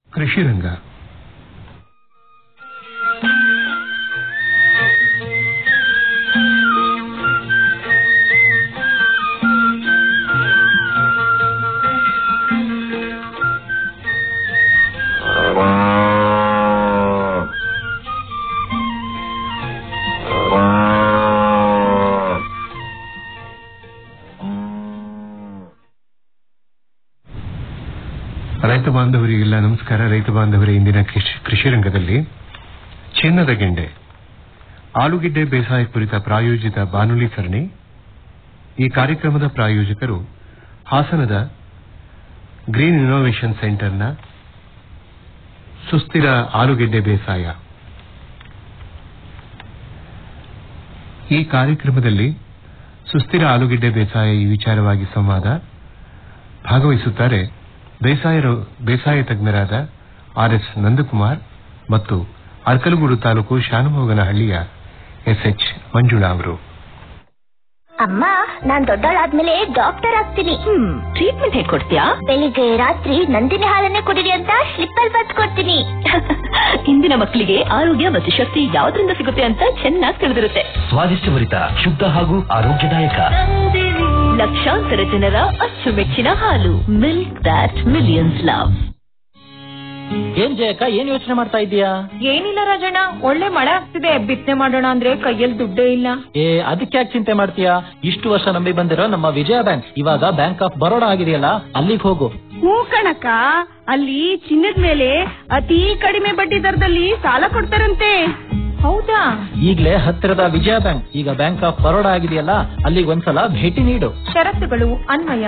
ಕೃಷಿ ರಂಗ ರೈತ ಬಾಂಧವರಿಗೆಲ್ಲ ನಮಸ್ಕಾರ ರೈತ ಬಾಂಧವರ ಇಂದಿನ ಕೃಷಿ ಕೃಷಿ ರಂಗದಲ್ಲಿ ಚಿನ್ನದ ಗೆಂಡೆ ಆಲೂಗೆಡ್ಡೆ ಬೇಸಾಯ ಕುರಿತ ಪ್ರಾಯೋಜಿತ ಬಾನುಲಿ ಸರಣಿ ಈ ಕಾರ್ಯಕ್ರಮದ ಪ್ರಾಯೋಜಕರು ಹಾಸನದ ಗ್ರೀನ್ ಇನ್ನೋವೇಷನ್ ಸೆಂಟರ್ನ ಸುಸ್ಥಿರ ಆಲೂಗೆಡ್ಡೆ ಬೇಸಾಯ ಈ ಕಾರ್ಯಕ್ರಮದಲ್ಲಿ ಸುಸ್ಥಿರ ಆಲೂಗೆಡ್ಡೆ ಬೇಸಾಯ ಈ ವಿಚಾರವಾಗಿ ಸಂವಾದ ಭಾಗವಹಿಸುತ್ತಾರೆ ಬೇಸಾಯ ರೋ- ಬೇಸಾಯ ತಜ್ಞರಾದ ಆರ್ ಎಸ್ ನಂದಕುಮಾರ್ ಮತ್ತು ಅರ್ಕಲಗೂಡು ತಾಲೂಕು ಶಾನುಮೋಗನಹಳ್ಳಿಯ ಎಸ್ಎಚ್ ಮಂಜುಳಾ ಅವರು ಅಮ್ಮ ನಾನ್ ದೊಡ್ಡವಳಾದ್ಮೇಲೆ ಡಾಕ್ಟರ್ ಆಗ್ತೀನಿ ಹ್ಮ್ ಟ್ರೀಟ್ಮೆಂಟ್ ಹೇಗ್ ಕೊಡ್ತೀಯಾ ಬೆಳಿಗ್ಗೆ ರಾತ್ರಿ ನಂದಿನಿ ಹಾಲನ್ನೇ ಕುಡಿರಿ ಅಂತ ಸ್ಲಿಪ್ ಅಲ್ಲಿ ಬರ್ದ್ ಕೊಡ್ತೀನಿ ಇಂದಿನ ಮಕ್ಕಳಿಗೆ ಆರೋಗ್ಯ ಮತ್ತು ಶಕ್ತಿ ಯಾವ್ದ್ರಿಂದ ಸಿಗುತ್ತೆ ಅಂತ ಚೆನ್ನಾಗಿ ತಿಳಿದಿರುತ್ತೆ ಸ್ವಾದಿಷ್ಟಭರಿತ ಶುದ್ಧ ಹಾಗೂ ಆರೋಗ್ಯದಾಯಕ ಲಕ್ಷಾಂತರ ಜನರ ಅಚ್ಚುಮೆಚ್ಚಿನ ಹಾಲು ಮಿಲ್ಕ್ ದಟ್ ಮಿಲಿಯನ್ಸ್ ಲವ್ ಏನ್ ಜಯಕ್ಕ ಏನ್ ಯೋಚನೆ ಮಾಡ್ತಾ ಇದೀಯಾ ಏನಿಲ್ಲ ರಾಜಣ್ಣ ಒಳ್ಳೆ ಮಳೆ ಆಗ್ತಿದೆ ಬಿತ್ತನೆ ಮಾಡೋಣ ಅಂದ್ರೆ ಕೈಯಲ್ಲಿ ದುಡ್ಡೇ ಇಲ್ಲ ಏ ಅದಕ್ಕೆ ಯಾಕೆ ಚಿಂತೆ ಮಾಡ್ತೀಯಾ ಇಷ್ಟು ವರ್ಷ ನಂಬಿ ಬಂದಿರೋ ನಮ್ಮ ವಿಜಯ ಬ್ಯಾಂಕ್ ಇವಾಗ ಬ್ಯಾಂಕ್ ಆಫ್ ಬರೋಡಾ ಆಗಿದೆಯಲ್ಲ ಅಲ್ಲಿಗೆ ಹೋಗು ಹ್ಞೂ ಕಣಕ್ಕ ಅಲ್ಲಿ ಚಿನ್ನದ ಮೇಲೆ ಅತಿ ಕಡಿಮೆ ಬಡ್ಡಿ ದರದಲ್ಲಿ ಸಾಲ ಕೊಡ್ತಾರಂತೆ ಹೌದಾ ಈಗ್ಲೇ ಹತ್ತಿರದ ವಿಜಯ ಬ್ಯಾಂಕ್ ಈಗ ಬ್ಯಾಂಕ್ ಆಫ್ ಬರೋಡಾ ಆಗಿದೆಯಲ್ಲ ಅಲ್ಲಿಗೆ ಒಂದ್ಸಲ ಭೇಟಿ ನೀಡು ಷರತ್ತುಗಳು ಅನ್ವಯ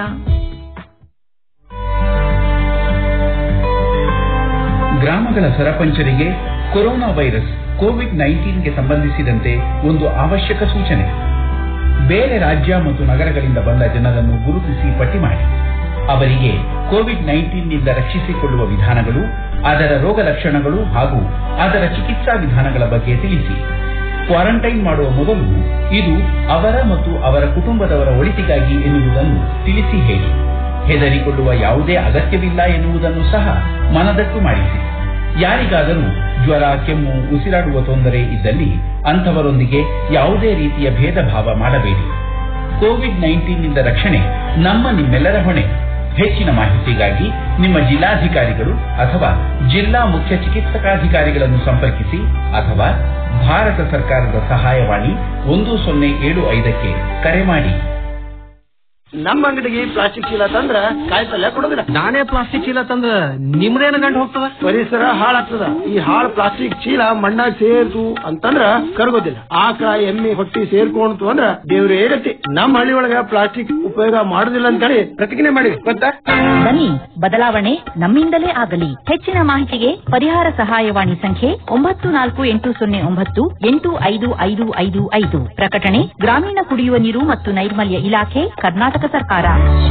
ಗ್ರಾಮಗಳ ಸರಪಂಚರಿಗೆ ಕೊರೋನಾ ವೈರಸ್ ಕೋವಿಡ್ ನೈನ್ಟೀನ್ಗೆ ಸಂಬಂಧಿಸಿದಂತೆ ಒಂದು ಅವಶ್ಯಕ ಸೂಚನೆ ಬೇರೆ ರಾಜ್ಯ ಮತ್ತು ನಗರಗಳಿಂದ ಬಂದ ಜನರನ್ನು ಗುರುತಿಸಿ ಪಟ್ಟಿ ಮಾಡಿ ಅವರಿಗೆ ಕೋವಿಡ್ ನೈನ್ಟೀನ್ನಿಂದ ರಕ್ಷಿಸಿಕೊಳ್ಳುವ ವಿಧಾನಗಳು ಅದರ ರೋಗ ಲಕ್ಷಣಗಳು ಹಾಗೂ ಅದರ ಚಿಕಿತ್ಸಾ ವಿಧಾನಗಳ ಬಗ್ಗೆ ತಿಳಿಸಿ ಕ್ವಾರಂಟೈನ್ ಮಾಡುವ ಮೊದಲು ಇದು ಅವರ ಮತ್ತು ಅವರ ಕುಟುಂಬದವರ ಒಳಿತಿಗಾಗಿ ಎನ್ನುವುದನ್ನು ತಿಳಿಸಿ ಹೇಳಿ ಹೆದರಿಕೊಳ್ಳುವ ಯಾವುದೇ ಅಗತ್ಯವಿಲ್ಲ ಎನ್ನುವುದನ್ನು ಸಹ ಮನದಟ್ಟು ಮಾಡಿಸಿ ಯಾರಿಗಾದರೂ ಜ್ವರ ಕೆಮ್ಮು ಉಸಿರಾಡುವ ತೊಂದರೆ ಇದ್ದಲ್ಲಿ ಅಂಥವರೊಂದಿಗೆ ಯಾವುದೇ ರೀತಿಯ ಭೇದ ಭಾವ ಮಾಡಬೇಡಿ ಕೋವಿಡ್ ನೈನ್ಟೀನ್ನಿಂದ ರಕ್ಷಣೆ ನಮ್ಮ ನಿಮ್ಮೆಲ್ಲರ ಹೊಣೆ ಹೆಚ್ಚಿನ ಮಾಹಿತಿಗಾಗಿ ನಿಮ್ಮ ಜಿಲ್ಲಾಧಿಕಾರಿಗಳು ಅಥವಾ ಜಿಲ್ಲಾ ಮುಖ್ಯ ಚಿಕಿತ್ಸಕಾಧಿಕಾರಿಗಳನ್ನು ಸಂಪರ್ಕಿಸಿ ಅಥವಾ ಭಾರತ ಸರ್ಕಾರದ ಸಹಾಯವಾಣಿ ಒಂದು ಸೊನ್ನೆ ಏಳು ಐದಕ್ಕೆ ಕರೆ ಮಾಡಿ ನಮ್ಮ ಅಂಗಡಿಗೆ ಪ್ಲಾಸ್ಟಿಕ್ ಚೀಲ ತಂದ್ರ ಕಾಯಿಪಲ್ಯ ಕೊಡೋದಿಲ್ಲ ನಾನೇ ಪ್ಲಾಸ್ಟಿಕ್ ಚೀಲ ತಂದ್ರ ನಿಮ್ದೇನ ಗಂಟು ಹೋಗ್ತದ ಪರಿಸರ ಹಾಳಾಗ್ತದ ಈ ಹಾಳ್ ಪ್ಲಾಸ್ಟಿಕ್ ಚೀಲ ಮಣ್ಣಾಗ ಸೇರ್ತು ಅಂತಂದ್ರ ಕರಗೋದಿಲ್ಲ ಆಕಳ ಎಮ್ಮೆ ಹೊಟ್ಟಿ ಸೇರ್ಕೊಂತು ಅಂದ್ರ ದೇವ್ರೇ ಗತಿ ನಮ್ಮ ಹಳ್ಳಿ ಒಳಗ ಪ್ಲಾಸ್ಟಿಕ್ ಉಪಯೋಗ ಮಾಡುದಿಲ್ಲ ಅಂತೇಳಿ ಪ್ರತಿಜ್ಞೆ ಮಾಡಿ ಗೊತ್ತಾ ಬನ್ನಿ ಬದಲಾವಣೆ ನಮ್ಮಿಂದಲೇ ಆಗಲಿ ಹೆಚ್ಚಿನ ಮಾಹಿತಿಗೆ ಪರಿಹಾರ ಸಹಾಯವಾಣಿ ಸಂಖ್ಯೆ ಒಂಬತ್ತು ನಾಲ್ಕು ಎಂಟು ಸೊನ್ನೆ ಒಂಬತ್ತು ಎಂಟು ಐದು ಐದು ಐದು ಐದು ಪ್ರಕಟಣೆ ಗ್ರಾಮೀಣ ಕುಡಿಯುವ ನೀರು ಮತ್ತು ನೈರ್ಮಲ್ಯ ಇಲಾಖೆ ಕರ್ನಾಟಕ ಸರ್ಕಾರ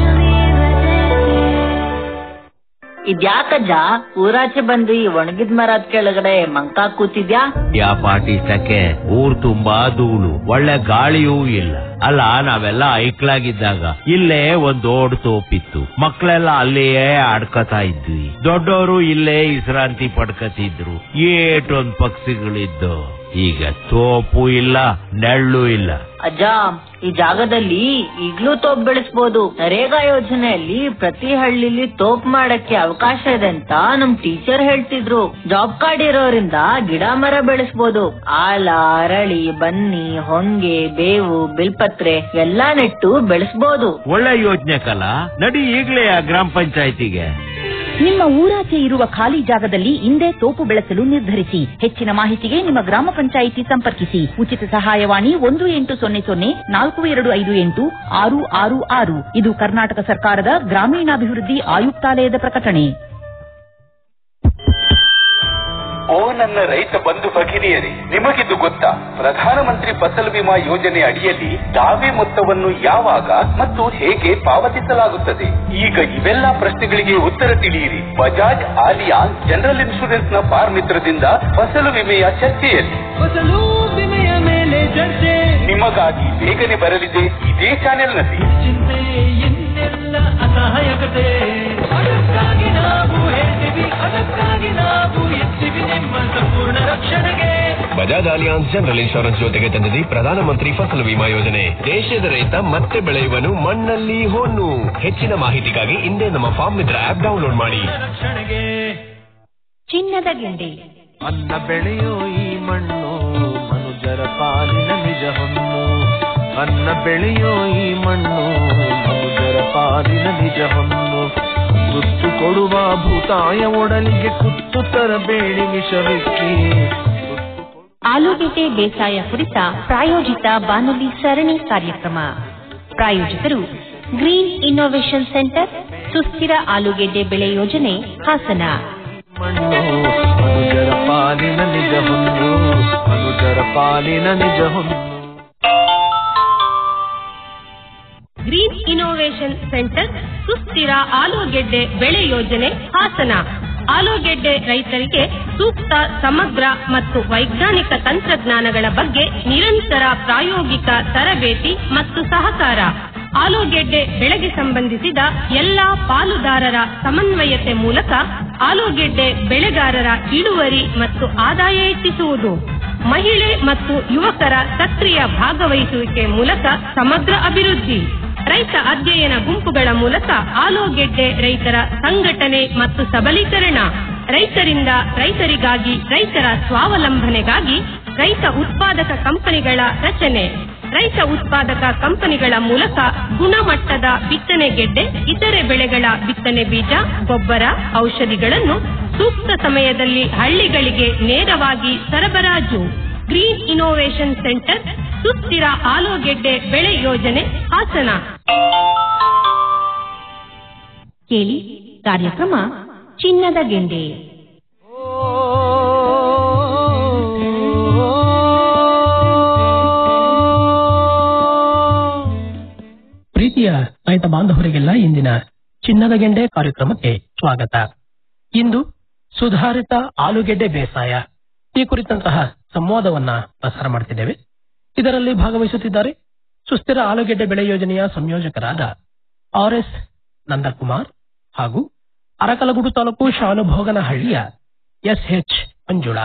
ಇದ್ಯಾಕಜ್ಜ ಊರಾಚೆ ಬಂದು ಈ ಒಣಗಿದ ಮರದ ಕೆಳಗಡೆ ಮಂಕ ಕೂತಿದ್ಯಾ ಯಾ ಪಾಟಿ ಸಕೆ ಊರ್ ತುಂಬಾ ಧೂಳು ಒಳ್ಳೆ ಗಾಳಿಯೂ ಇಲ್ಲ ಅಲ್ಲ ನಾವೆಲ್ಲ ಐಕ್ಲಾಗಿದ್ದಾಗ ಇಲ್ಲೇ ಒಂದ್ ದೊಡ್ಡ ತೋಪಿತ್ತು ಮಕ್ಳೆಲ್ಲ ಅಲ್ಲಿಯೇ ಆಡ್ಕತಾ ಇದ್ವಿ ದೊಡ್ಡವರು ಇಲ್ಲೇ ವಿಶ್ರಾಂತಿ ಪಡ್ಕತಿದ್ರು ಏಟೊಂದ್ ಪಕ್ಷಿಗಳಿದ್ದು ಈಗ ತೋಪು ಇಲ್ಲ ನೆಳ್ಳು ಇಲ್ಲ ಅಜ್ಜ ಈ ಜಾಗದಲ್ಲಿ ಈಗ್ಲೂ ತೋಪ್ ಬೆಳೆಸ್ಬೋದು ನರೇಗಾ ಯೋಜನೆಯಲ್ಲಿ ಪ್ರತಿ ಹಳ್ಳಿಲಿ ತೋಪ್ ಮಾಡಕ್ಕೆ ಅವಕಾಶ ಇದೆ ಅಂತ ನಮ್ ಟೀಚರ್ ಹೇಳ್ತಿದ್ರು ಜಾಬ್ ಕಾರ್ಡ್ ಇರೋದ್ರಿಂದ ಗಿಡ ಮರ ಬೆಳೆಸ್ಬೋದು ಆಲ ಅರಳಿ ಬನ್ನಿ ಹೊಂಗೆ ಬೇವು ಬಿಲ್ಪತ್ರೆ ಎಲ್ಲಾ ನೆಟ್ಟು ಬೆಳೆಸ್ಬೋದು ಒಳ್ಳೆ ಯೋಜನೆ ಕಲ ನಡಿ ಈಗ್ಲೇ ಆ ಗ್ರಾಮ ಪಂಚಾಯತಿಗೆ ನಿಮ್ಮ ಊರಾಚೆ ಇರುವ ಖಾಲಿ ಜಾಗದಲ್ಲಿ ಇಂದೇ ತೋಪು ಬೆಳೆಸಲು ನಿರ್ಧರಿಸಿ ಹೆಚ್ಚಿನ ಮಾಹಿತಿಗೆ ನಿಮ್ಮ ಗ್ರಾಮ ಪಂಚಾಯಿತಿ ಸಂಪರ್ಕಿಸಿ ಉಚಿತ ಸಹಾಯವಾಣಿ ಒಂದು ಎಂಟು ಸೊನ್ನೆ ಸೊನ್ನೆ ನಾಲ್ಕು ಎರಡು ಐದು ಎಂಟು ಆರು ಆರು ಆರು ಇದು ಕರ್ನಾಟಕ ಸರ್ಕಾರದ ಗ್ರಾಮೀಣಾಭಿವೃದ್ಧಿ ಆಯುಕ್ತಾಲಯದ ಪ್ರಕಟಣೆ ಓ ನನ್ನ ರೈತ ಬಂಧು ಭಗಿನಿಯರೇ ನಿಮಗಿದು ಗೊತ್ತಾ ಪ್ರಧಾನಮಂತ್ರಿ ಫಸಲ್ ಬಿಮಾ ಯೋಜನೆ ಅಡಿಯಲ್ಲಿ ದಾವೆ ಮೊತ್ತವನ್ನು ಯಾವಾಗ ಮತ್ತು ಹೇಗೆ ಪಾವತಿಸಲಾಗುತ್ತದೆ ಈಗ ಇವೆಲ್ಲ ಪ್ರಶ್ನೆಗಳಿಗೆ ಉತ್ತರ ತಿಳಿಯಿರಿ ಬಜಾಜ್ ಆಲಿಯಾನ್ ಜನರಲ್ ಇನ್ಶೂರೆನ್ಸ್ ನ ಪಾರ್ ಮಿತ್ರದಿಂದ ಫಸಲು ವಿಮೆಯ ಚರ್ಚೆಯಲ್ಲಿ ಫಸಲು ವಿಮೆಯ ಮೇಲೆ ಚರ್ಚೆ ನಿಮಗಾಗಿ ಬೇಗನೆ ಬರಲಿದೆ ಇದೇ ಚಾನೆಲ್ನಲ್ಲಿ ಚಿಂತೆ ಇನ್ನೆಲ್ಲ ಅಸಹಾಯಕತೆ ಅದಕ್ಕಾಗಿ ನಾವು ಹೇಳ್ತೀವಿ ಅದಕ್ಕಾಗಿ ಬಜಾಜ್ ಅಲಿಯಾನ್ಸ್ ಜನರಲ್ ಇನ್ಶೂರೆನ್ಸ್ ಜೊತೆಗೆ ತಂದಿದೆ ಪ್ರಧಾನಮಂತ್ರಿ ಫಸಲ್ ವಿಮಾ ಯೋಜನೆ ದೇಶದ ರೈತ ಮತ್ತೆ ಬೆಳೆಯುವನು ಮಣ್ಣಲ್ಲಿ ಹೊನ್ನು ಹೆಚ್ಚಿನ ಮಾಹಿತಿಗಾಗಿ ಹಿಂದೆ ನಮ್ಮ ಫಾರ್ಮ್ ಮಿತ್ರ ಆಪ್ ಡೌನ್ಲೋಡ್ ಮಾಡಿ ಚಿನ್ನದ ಗೆಂಡೆ ಅನ್ನ ಬೆಳೆಯೋ ಈ ಮಣ್ಣು ಮನುಜರ ಪಾಲಿನ ನಿಜ ಹೊನ್ನು ಅನ್ನ ಬೆಳೆಯೋ ಈ ಮಣ್ಣು ಮನುಜರ ಪಾಲಿನ ನಿಜ ಹೊನ್ನು ತುತ್ತು ಕೊಡುವ ಭೂತಾಯ ಒಡಲಿಗೆ ಕುತ್ತು ತರಬೇಡಿ ವಿಷವಿಕ್ಕಿ ಆಲೂಗೆಡ್ಡೆ ಬೇಸಾಯ ಕುರಿತ ಪ್ರಾಯೋಜಿತ ಬಾನುಲಿ ಸರಣಿ ಕಾರ್ಯಕ್ರಮ ಪ್ರಾಯೋಜಕರು ಗ್ರೀನ್ ಇನ್ನೋವೇಷನ್ ಸೆಂಟರ್ ಸುಸ್ಥಿರ ಆಲೂಗೆಡ್ಡೆ ಬೆಳೆ ಯೋಜನೆ ಹಾಸನ ಮಣ್ಣು ಮನುಜರ ಪಾಲಿನ ನಿಜ ಹೊನ್ನು ಮನುಜರ ಪಾಲಿನ ನಿಜ ಹೊನ್ನು ಗ್ರೀನ್ ಇನ್ನೋವೇಷನ್ ಸೆಂಟರ್ ಸುಸ್ಥಿರ ಆಲೂಗೆಡ್ಡೆ ಬೆಳೆ ಯೋಜನೆ ಹಾಸನ ಆಲೂಗೆಡ್ಡೆ ರೈತರಿಗೆ ಸೂಕ್ತ ಸಮಗ್ರ ಮತ್ತು ವೈಜ್ಞಾನಿಕ ತಂತ್ರಜ್ಞಾನಗಳ ಬಗ್ಗೆ ನಿರಂತರ ಪ್ರಾಯೋಗಿಕ ತರಬೇತಿ ಮತ್ತು ಸಹಕಾರ ಆಲೂಗೆಡ್ಡೆ ಬೆಳೆಗೆ ಸಂಬಂಧಿಸಿದ ಎಲ್ಲಾ ಪಾಲುದಾರರ ಸಮನ್ವಯತೆ ಮೂಲಕ ಆಲೂಗೆಡ್ಡೆ ಬೆಳೆಗಾರರ ಇಳುವರಿ ಮತ್ತು ಆದಾಯ ಹೆಚ್ಚಿಸುವುದು ಮಹಿಳೆ ಮತ್ತು ಯುವಕರ ಸಕ್ರಿಯ ಭಾಗವಹಿಸುವಿಕೆ ಮೂಲಕ ಸಮಗ್ರ ಅಭಿವೃದ್ಧಿ ರೈತ ಅಧ್ಯಯನ ಗುಂಪುಗಳ ಮೂಲಕ ಆಲೂಗೆಡ್ಡೆ ರೈತರ ಸಂಘಟನೆ ಮತ್ತು ಸಬಲೀಕರಣ ರೈತರಿಂದ ರೈತರಿಗಾಗಿ ರೈತರ ಸ್ವಾವಲಂಬನೆಗಾಗಿ ರೈತ ಉತ್ಪಾದಕ ಕಂಪನಿಗಳ ರಚನೆ ರೈತ ಉತ್ಪಾದಕ ಕಂಪನಿಗಳ ಮೂಲಕ ಗುಣಮಟ್ಟದ ಬಿತ್ತನೆ ಗೆಡ್ಡೆ ಇತರೆ ಬೆಳೆಗಳ ಬಿತ್ತನೆ ಬೀಜ ಗೊಬ್ಬರ ಔಷಧಿಗಳನ್ನು ಸೂಕ್ತ ಸಮಯದಲ್ಲಿ ಹಳ್ಳಿಗಳಿಗೆ ನೇರವಾಗಿ ಸರಬರಾಜು ಗ್ರೀನ್ ಇನ್ನೋವೇಷನ್ ಸೆಂಟರ್ ಸುಸ್ಥಿರ ಆಲೂಗೆಡ್ಡೆ ಬೆಳೆ ಯೋಜನೆ ಹಾಸನ ಕೇಳಿ ಕಾರ್ಯಕ್ರಮ ಚಿನ್ನದ ಗೆಂಡೆ ಪ್ರೀತಿಯ ರೈತ ಬಾಂಧವರಿಗೆಲ್ಲ ಇಂದಿನ ಚಿನ್ನದ ಗೆಂಡೆ ಕಾರ್ಯಕ್ರಮಕ್ಕೆ ಸ್ವಾಗತ ಇಂದು ಸುಧಾರಿತ ಆಲೂಗೆಡ್ಡೆ ಬೇಸಾಯ ಈ ಕುರಿತಂತಹ ಸಂವಾದವನ್ನ ಪ್ರಸಾರ ಮಾಡ್ತಿದ್ದೇವೆ ಇದರಲ್ಲಿ ಭಾಗವಹಿಸುತ್ತಿದ್ದಾರೆ ಸುಸ್ಥಿರ ಆಲೂಗೆಡ್ಡೆ ಬೆಳೆ ಯೋಜನೆಯ ಸಂಯೋಜಕರಾದ ಆರ್ ಎಸ್ ನಂದಕುಮಾರ್ ಹಾಗೂ ಅರಕಲಗೂಡು ತಾಲೂಕು ಶಾನುಭೋಗನಹಳ್ಳಿಯ ಎಸ್ ಎಚ್ ಮಂಜುಳಾ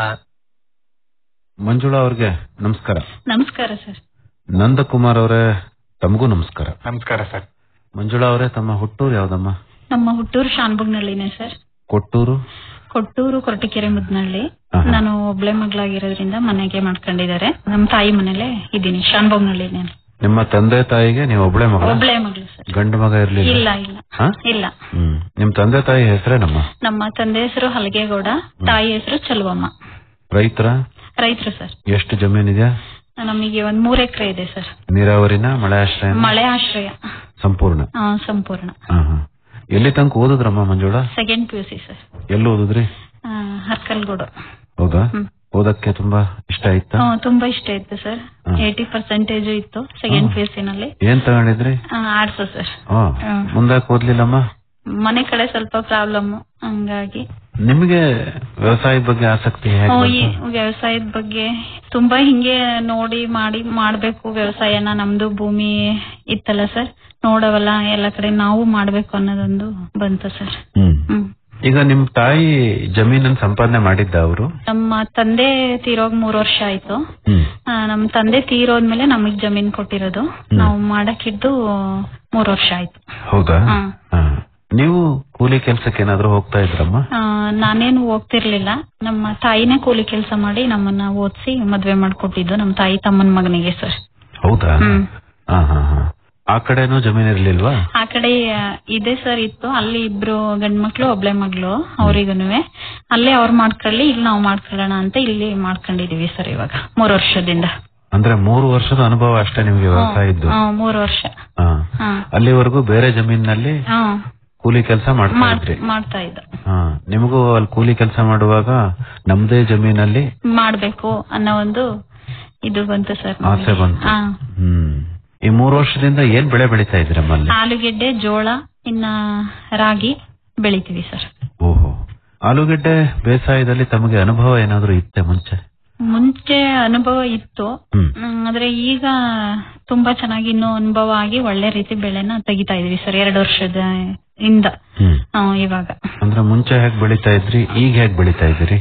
ಮಂಜುಳಾ ಅವ್ರಿಗೆ ನಮಸ್ಕಾರ ನಮಸ್ಕಾರ ಸರ್ ನಂದಕುಮಾರ್ ಅವರೇ ತಮಗೂ ನಮಸ್ಕಾರ ನಮಸ್ಕಾರ ಸರ್ ಮಂಜುಳಾ ಅವರೇ ತಮ್ಮ ಹುಟ್ಟೂರು ಯಾವ್ದಮ್ಮ ನಮ್ಮ ಹುಟ್ಟೂರು ಶಾನ್ಬುಗ್ನಳ್ಳಿನೇ ಸರ್ ಕೊಟ್ಟೂರು ಕೊಟ್ಟೂರು ಕೊರಟಗೆರೆ ಮುದ್ನಳ್ಳಿ ನಾನು ಒಬ್ಳೆ ಮಗಳಾಗಿರೋದ್ರಿಂದ ಮನೆಗೆ ಮಾಡ್ಕೊಂಡಿದ್ದಾರೆ ನಮ್ಮ ತಾಯಿ ಮನೇಲೆ ಇದ್ದೀನಿ ಶಾನ್ಬೊಗ್ನಳ್ಳಿನೇ ನಿಮ್ಮ ತಂದೆ ತಾಯಿಗೆ ನೀವು ಒಬ್ಳೆ ಮಗ ಒಬ್ಳೆ ಮಗಳು ಸರ್ ಗಂಡು ಮಗ ಇರ್ಲಿಲ್ಲ ಇಲ್ಲ ಇಲ್ಲ ಹಾ? ಇಲ್ಲ ಹ್ಮ್ ನಿಮ್ ತಂದೆ ತಾಯಿ ಹೆಸರೇನಮ್ಮ ನಮ್ಮ ತಂದೆ ಹೆಸರು ಹಲಗೇಗೌಡ ತಾಯಿ ಹೆಸರು ಚಲುವಮ್ಮ ರೈತರ ರೈತರು ಸರ್ ಎಷ್ಟು ಜಮೀನಿದೆ ನಮಗೆ ಒಂದ್ ಮೂರ್ ಎಕರೆ ಇದೆ ಸರ್ ನೀರಾವರಿನ ಮಳೆ ಆಶ್ರಯ ಮಳೆ ಆಶ್ರಯ ಸಂಪೂರ್ಣ ಆ, ಸಂಪೂರ್ಣ ಹಾ, ಹಾ. ಎಲ್ಲಿ ತನಕ ಓದಿದ್ರಮ್ಮ Manjula second P U C sir ಎಲ್ಲಿ ಓದಿದ್ರಿ ಹರ್ಕಲ್ಗೂಡು ಹೌದಾ ಹ್ಮ್. ಓದಕ್ಕೆ ತುಂಬಾ ಇಷ್ಟ ಆಯ್ತಾ ಹ್ಮ್, ತುಂಬಾ ಇಷ್ಟ ಇತ್ತು ಸರ್ ಏಯ್ಟಿ ಪರ್ಸೆಂಟೇಜ್ ಇತ್ತು ಸೆಕೆಂಡ್ ಪಿ ಯು ಸಿ ನಲ್ಲಿ ಏನ್ ತಗೊಂಡಿದ್ರಿ ಆರ್ಟ್ಸ್ ಸರ್ ಹಾ ಹ್ಮ್. ಮುಂದಕ್ಕೆ ಓದ್ಲಿಲ್ಲಮ್ಮ ಮನೆ ಕಡೆ ಸ್ವಲ್ಪ ಪ್ರಾಬ್ಲಮ್ ಹಂಗಾಗಿ ನಿಮಗೆ ವ್ಯವಸಾಯದ ಬಗ್ಗೆ ಆಸಕ್ತಿ ಹೇಗೆ ಹ್ಮ್, ಈ ಬಂತು? ವ್ಯವಸಾಯದ ಬಗ್ಗೆ ತುಂಬಾ ಹಿಂಗೆ ನೋಡಿ ಮಾಡಿ ಮಾಡ್ಬೇಕು ವ್ಯವಸಾಯನ ನಮ್ದು ಭೂಮಿ ಇತ್ತಲ್ಲ ಸರ್ ನೋಡವಲ್ಲ ಎಲ್ಲ ಕಡೆ ನಾವು ಮಾಡ್ಬೇಕು ಅನ್ನೋದೊಂದು ಬಂತು ಸರ್ ಹ್ಮ್. ಹ್ಮ್ ಈಗ ನಿಮ್ ತಾಯಿ ಜಮೀನನ್ನ ಸಂಪಾದನೆ ಮಾಡಿದ್ದ ಅವರು ನಮ್ಮ ತಂದೆ ತೀರೋಗ್ ಮೂರ್ ವರ್ಷ ಆಯ್ತು ಹ್ಮ್. ಆ, ನಮ್ ತಂದೆ ತೀರೋದ್ಮೇಲೆ ನಮಗ್ ಜಮೀನ್ ಕೊಟ್ಟಿರೋದು ನಾವು ಮಾಡಕ್ಕಿದ್ದು ಮೂರ್ ವರ್ಷ ಆಯ್ತು ಹೌದಾ ಹಾ. ಹಾ. ನೀವು ಕೂಲಿ ಕೆಲ್ಸಕ್ಕೆ ಏನಾದ್ರು ಹೋಗ್ತಾ ಇದ್ರಮ್ಮ ಆ, ನಾನೇನು ಹೋಗ್ತಿರ್ಲಿಲ್ಲ ನಮ್ಮ ತಾಯಿನೇ ಕೂಲಿ ಕೆಲಸ ಮಾಡಿ ನಮ್ಮನ್ನ ಓದಿಸಿ ಮದ್ವೆ ಮಾಡ್ಕೊಟ್ಟಿದ್ದು ನಮ್ಮ ತಾಯಿ ತಮ್ಮನ ಮಗನಿಗೆ ಸರ್ ಹೌದಾ ಹ್ಮ್. ಹಾ ಹಾ ಹಾ ಆ ಕಡೆನೂ ಜಮೀನ್ ಇರ್ಲಿಲ್ವಾ ಆ ಕಡೆ ಆ, ಇದೆ ಸರ್ ಇತ್ತು ಅಲ್ಲಿ ಇಬ್ರು ಗಂಡ್ ಮಕ್ಳು ಒಬ್ಳೆ ಮಗಳು ಅವ್ರಿಗೂನುವೆ ಅಲ್ಲೇ ಅವ್ರು ಮಾಡ್ಕೊಳ್ಳಿ ಇಲ್ಲಿ ನಾವು ಮಾಡ್ಕೊಳ್ಳೋಣ ಅಂತ ಇಲ್ಲಿ ಮಾಡ್ಕೊಂಡಿದೀವಿ ಸರ್ ಇವಾಗ ಮೂರ್ ವರ್ಷದಿಂದ ಅಂದ್ರೆ ಮೂರು ವರ್ಷದ ಅನುಭವ ಅಷ್ಟೇ ನಿಮ್ಗೆ ವ್ಯವಸಾಯದ್ದು ಹ್ಮ್, ಮೂರ್ ವರ್ಷ ಹಾ. ಹಾ. ಅಲ್ಲಿವರೆಗೂ ಬೇರೆ ಜಮೀನಿನಲ್ಲಿ ಹಾ ಕೂಲಿ ಕೆಲಸ ಮಾಡ್ತಾ ಮಾಡ್- ಇದ್ರಿ ಮಾಡ್ತಾ ಇದ್ದ ಹಾ ನಿಮಗೂ ಅಲ್ಲಿ ಕೂಲಿ ಕೆಲಸ ಮಾಡುವಾಗ ನಮ್ದೇ ಜಮೀನಲ್ಲಿ ಮಾಡ್ಬೇಕು ಅನ್ನೋ ಒಂದು ಇದು ಬಂತು ಸರ್ ನಮ್ಗೆ. ಆಸೆ ಬಂತು ಹಾ ಹ್ಮ್ ಈ ಮೂರು ವರ್ಷದಿಂದ ಏನ್ ಬೆಳೆ ಬೆಳಿತಾ ಇದ್ರಮ್ಮ ಅಲ್ಲಿ ಆಲೂಗೆಡ್ಡೆ ಜೋಳ ಇನ್ನ ರಾಗಿ ಬೆಳಿತೀವಿ ಸರ್ ಓಹೋ ಆಲೂಗೆಡ್ಡೆ ಬೇಸಾಯದಲ್ಲಿ ತಮಗೆ ಅನುಭವ ಏನಾದ್ರೂ ಇತ್ತೆ ಮುಂಚೆ ಮುಂಚೆ ಅನುಭವ ಇತ್ತು ಹ್ಮ್. ಹ್ಮ್, ಆದ್ರೆ ಈಗ ತುಂಬಾ ಚೆನ್ನಾಗಿ ಇನ್ನೂ ಅನುಭವ ಆಗಿ ಒಳ್ಳೆ ರೀತಿ ಬೆಳೆನ ತೆಗಿತಾ ಇದೀವಿ ಸರ್ ಎರಡು ವರ್ಷದ ಇಂದ ಹ್ಮ್. ಆ, ಇವಾಗ ಅಂದ್ರೆ ಮುಂಚೆ ಹೇಗ್ ಬೆಳಿತಾ ಇದ್ರಿ ಈಗ ಹೇಗ್ ಬೆಳಿತಾ ಇದ್ದೀರಿ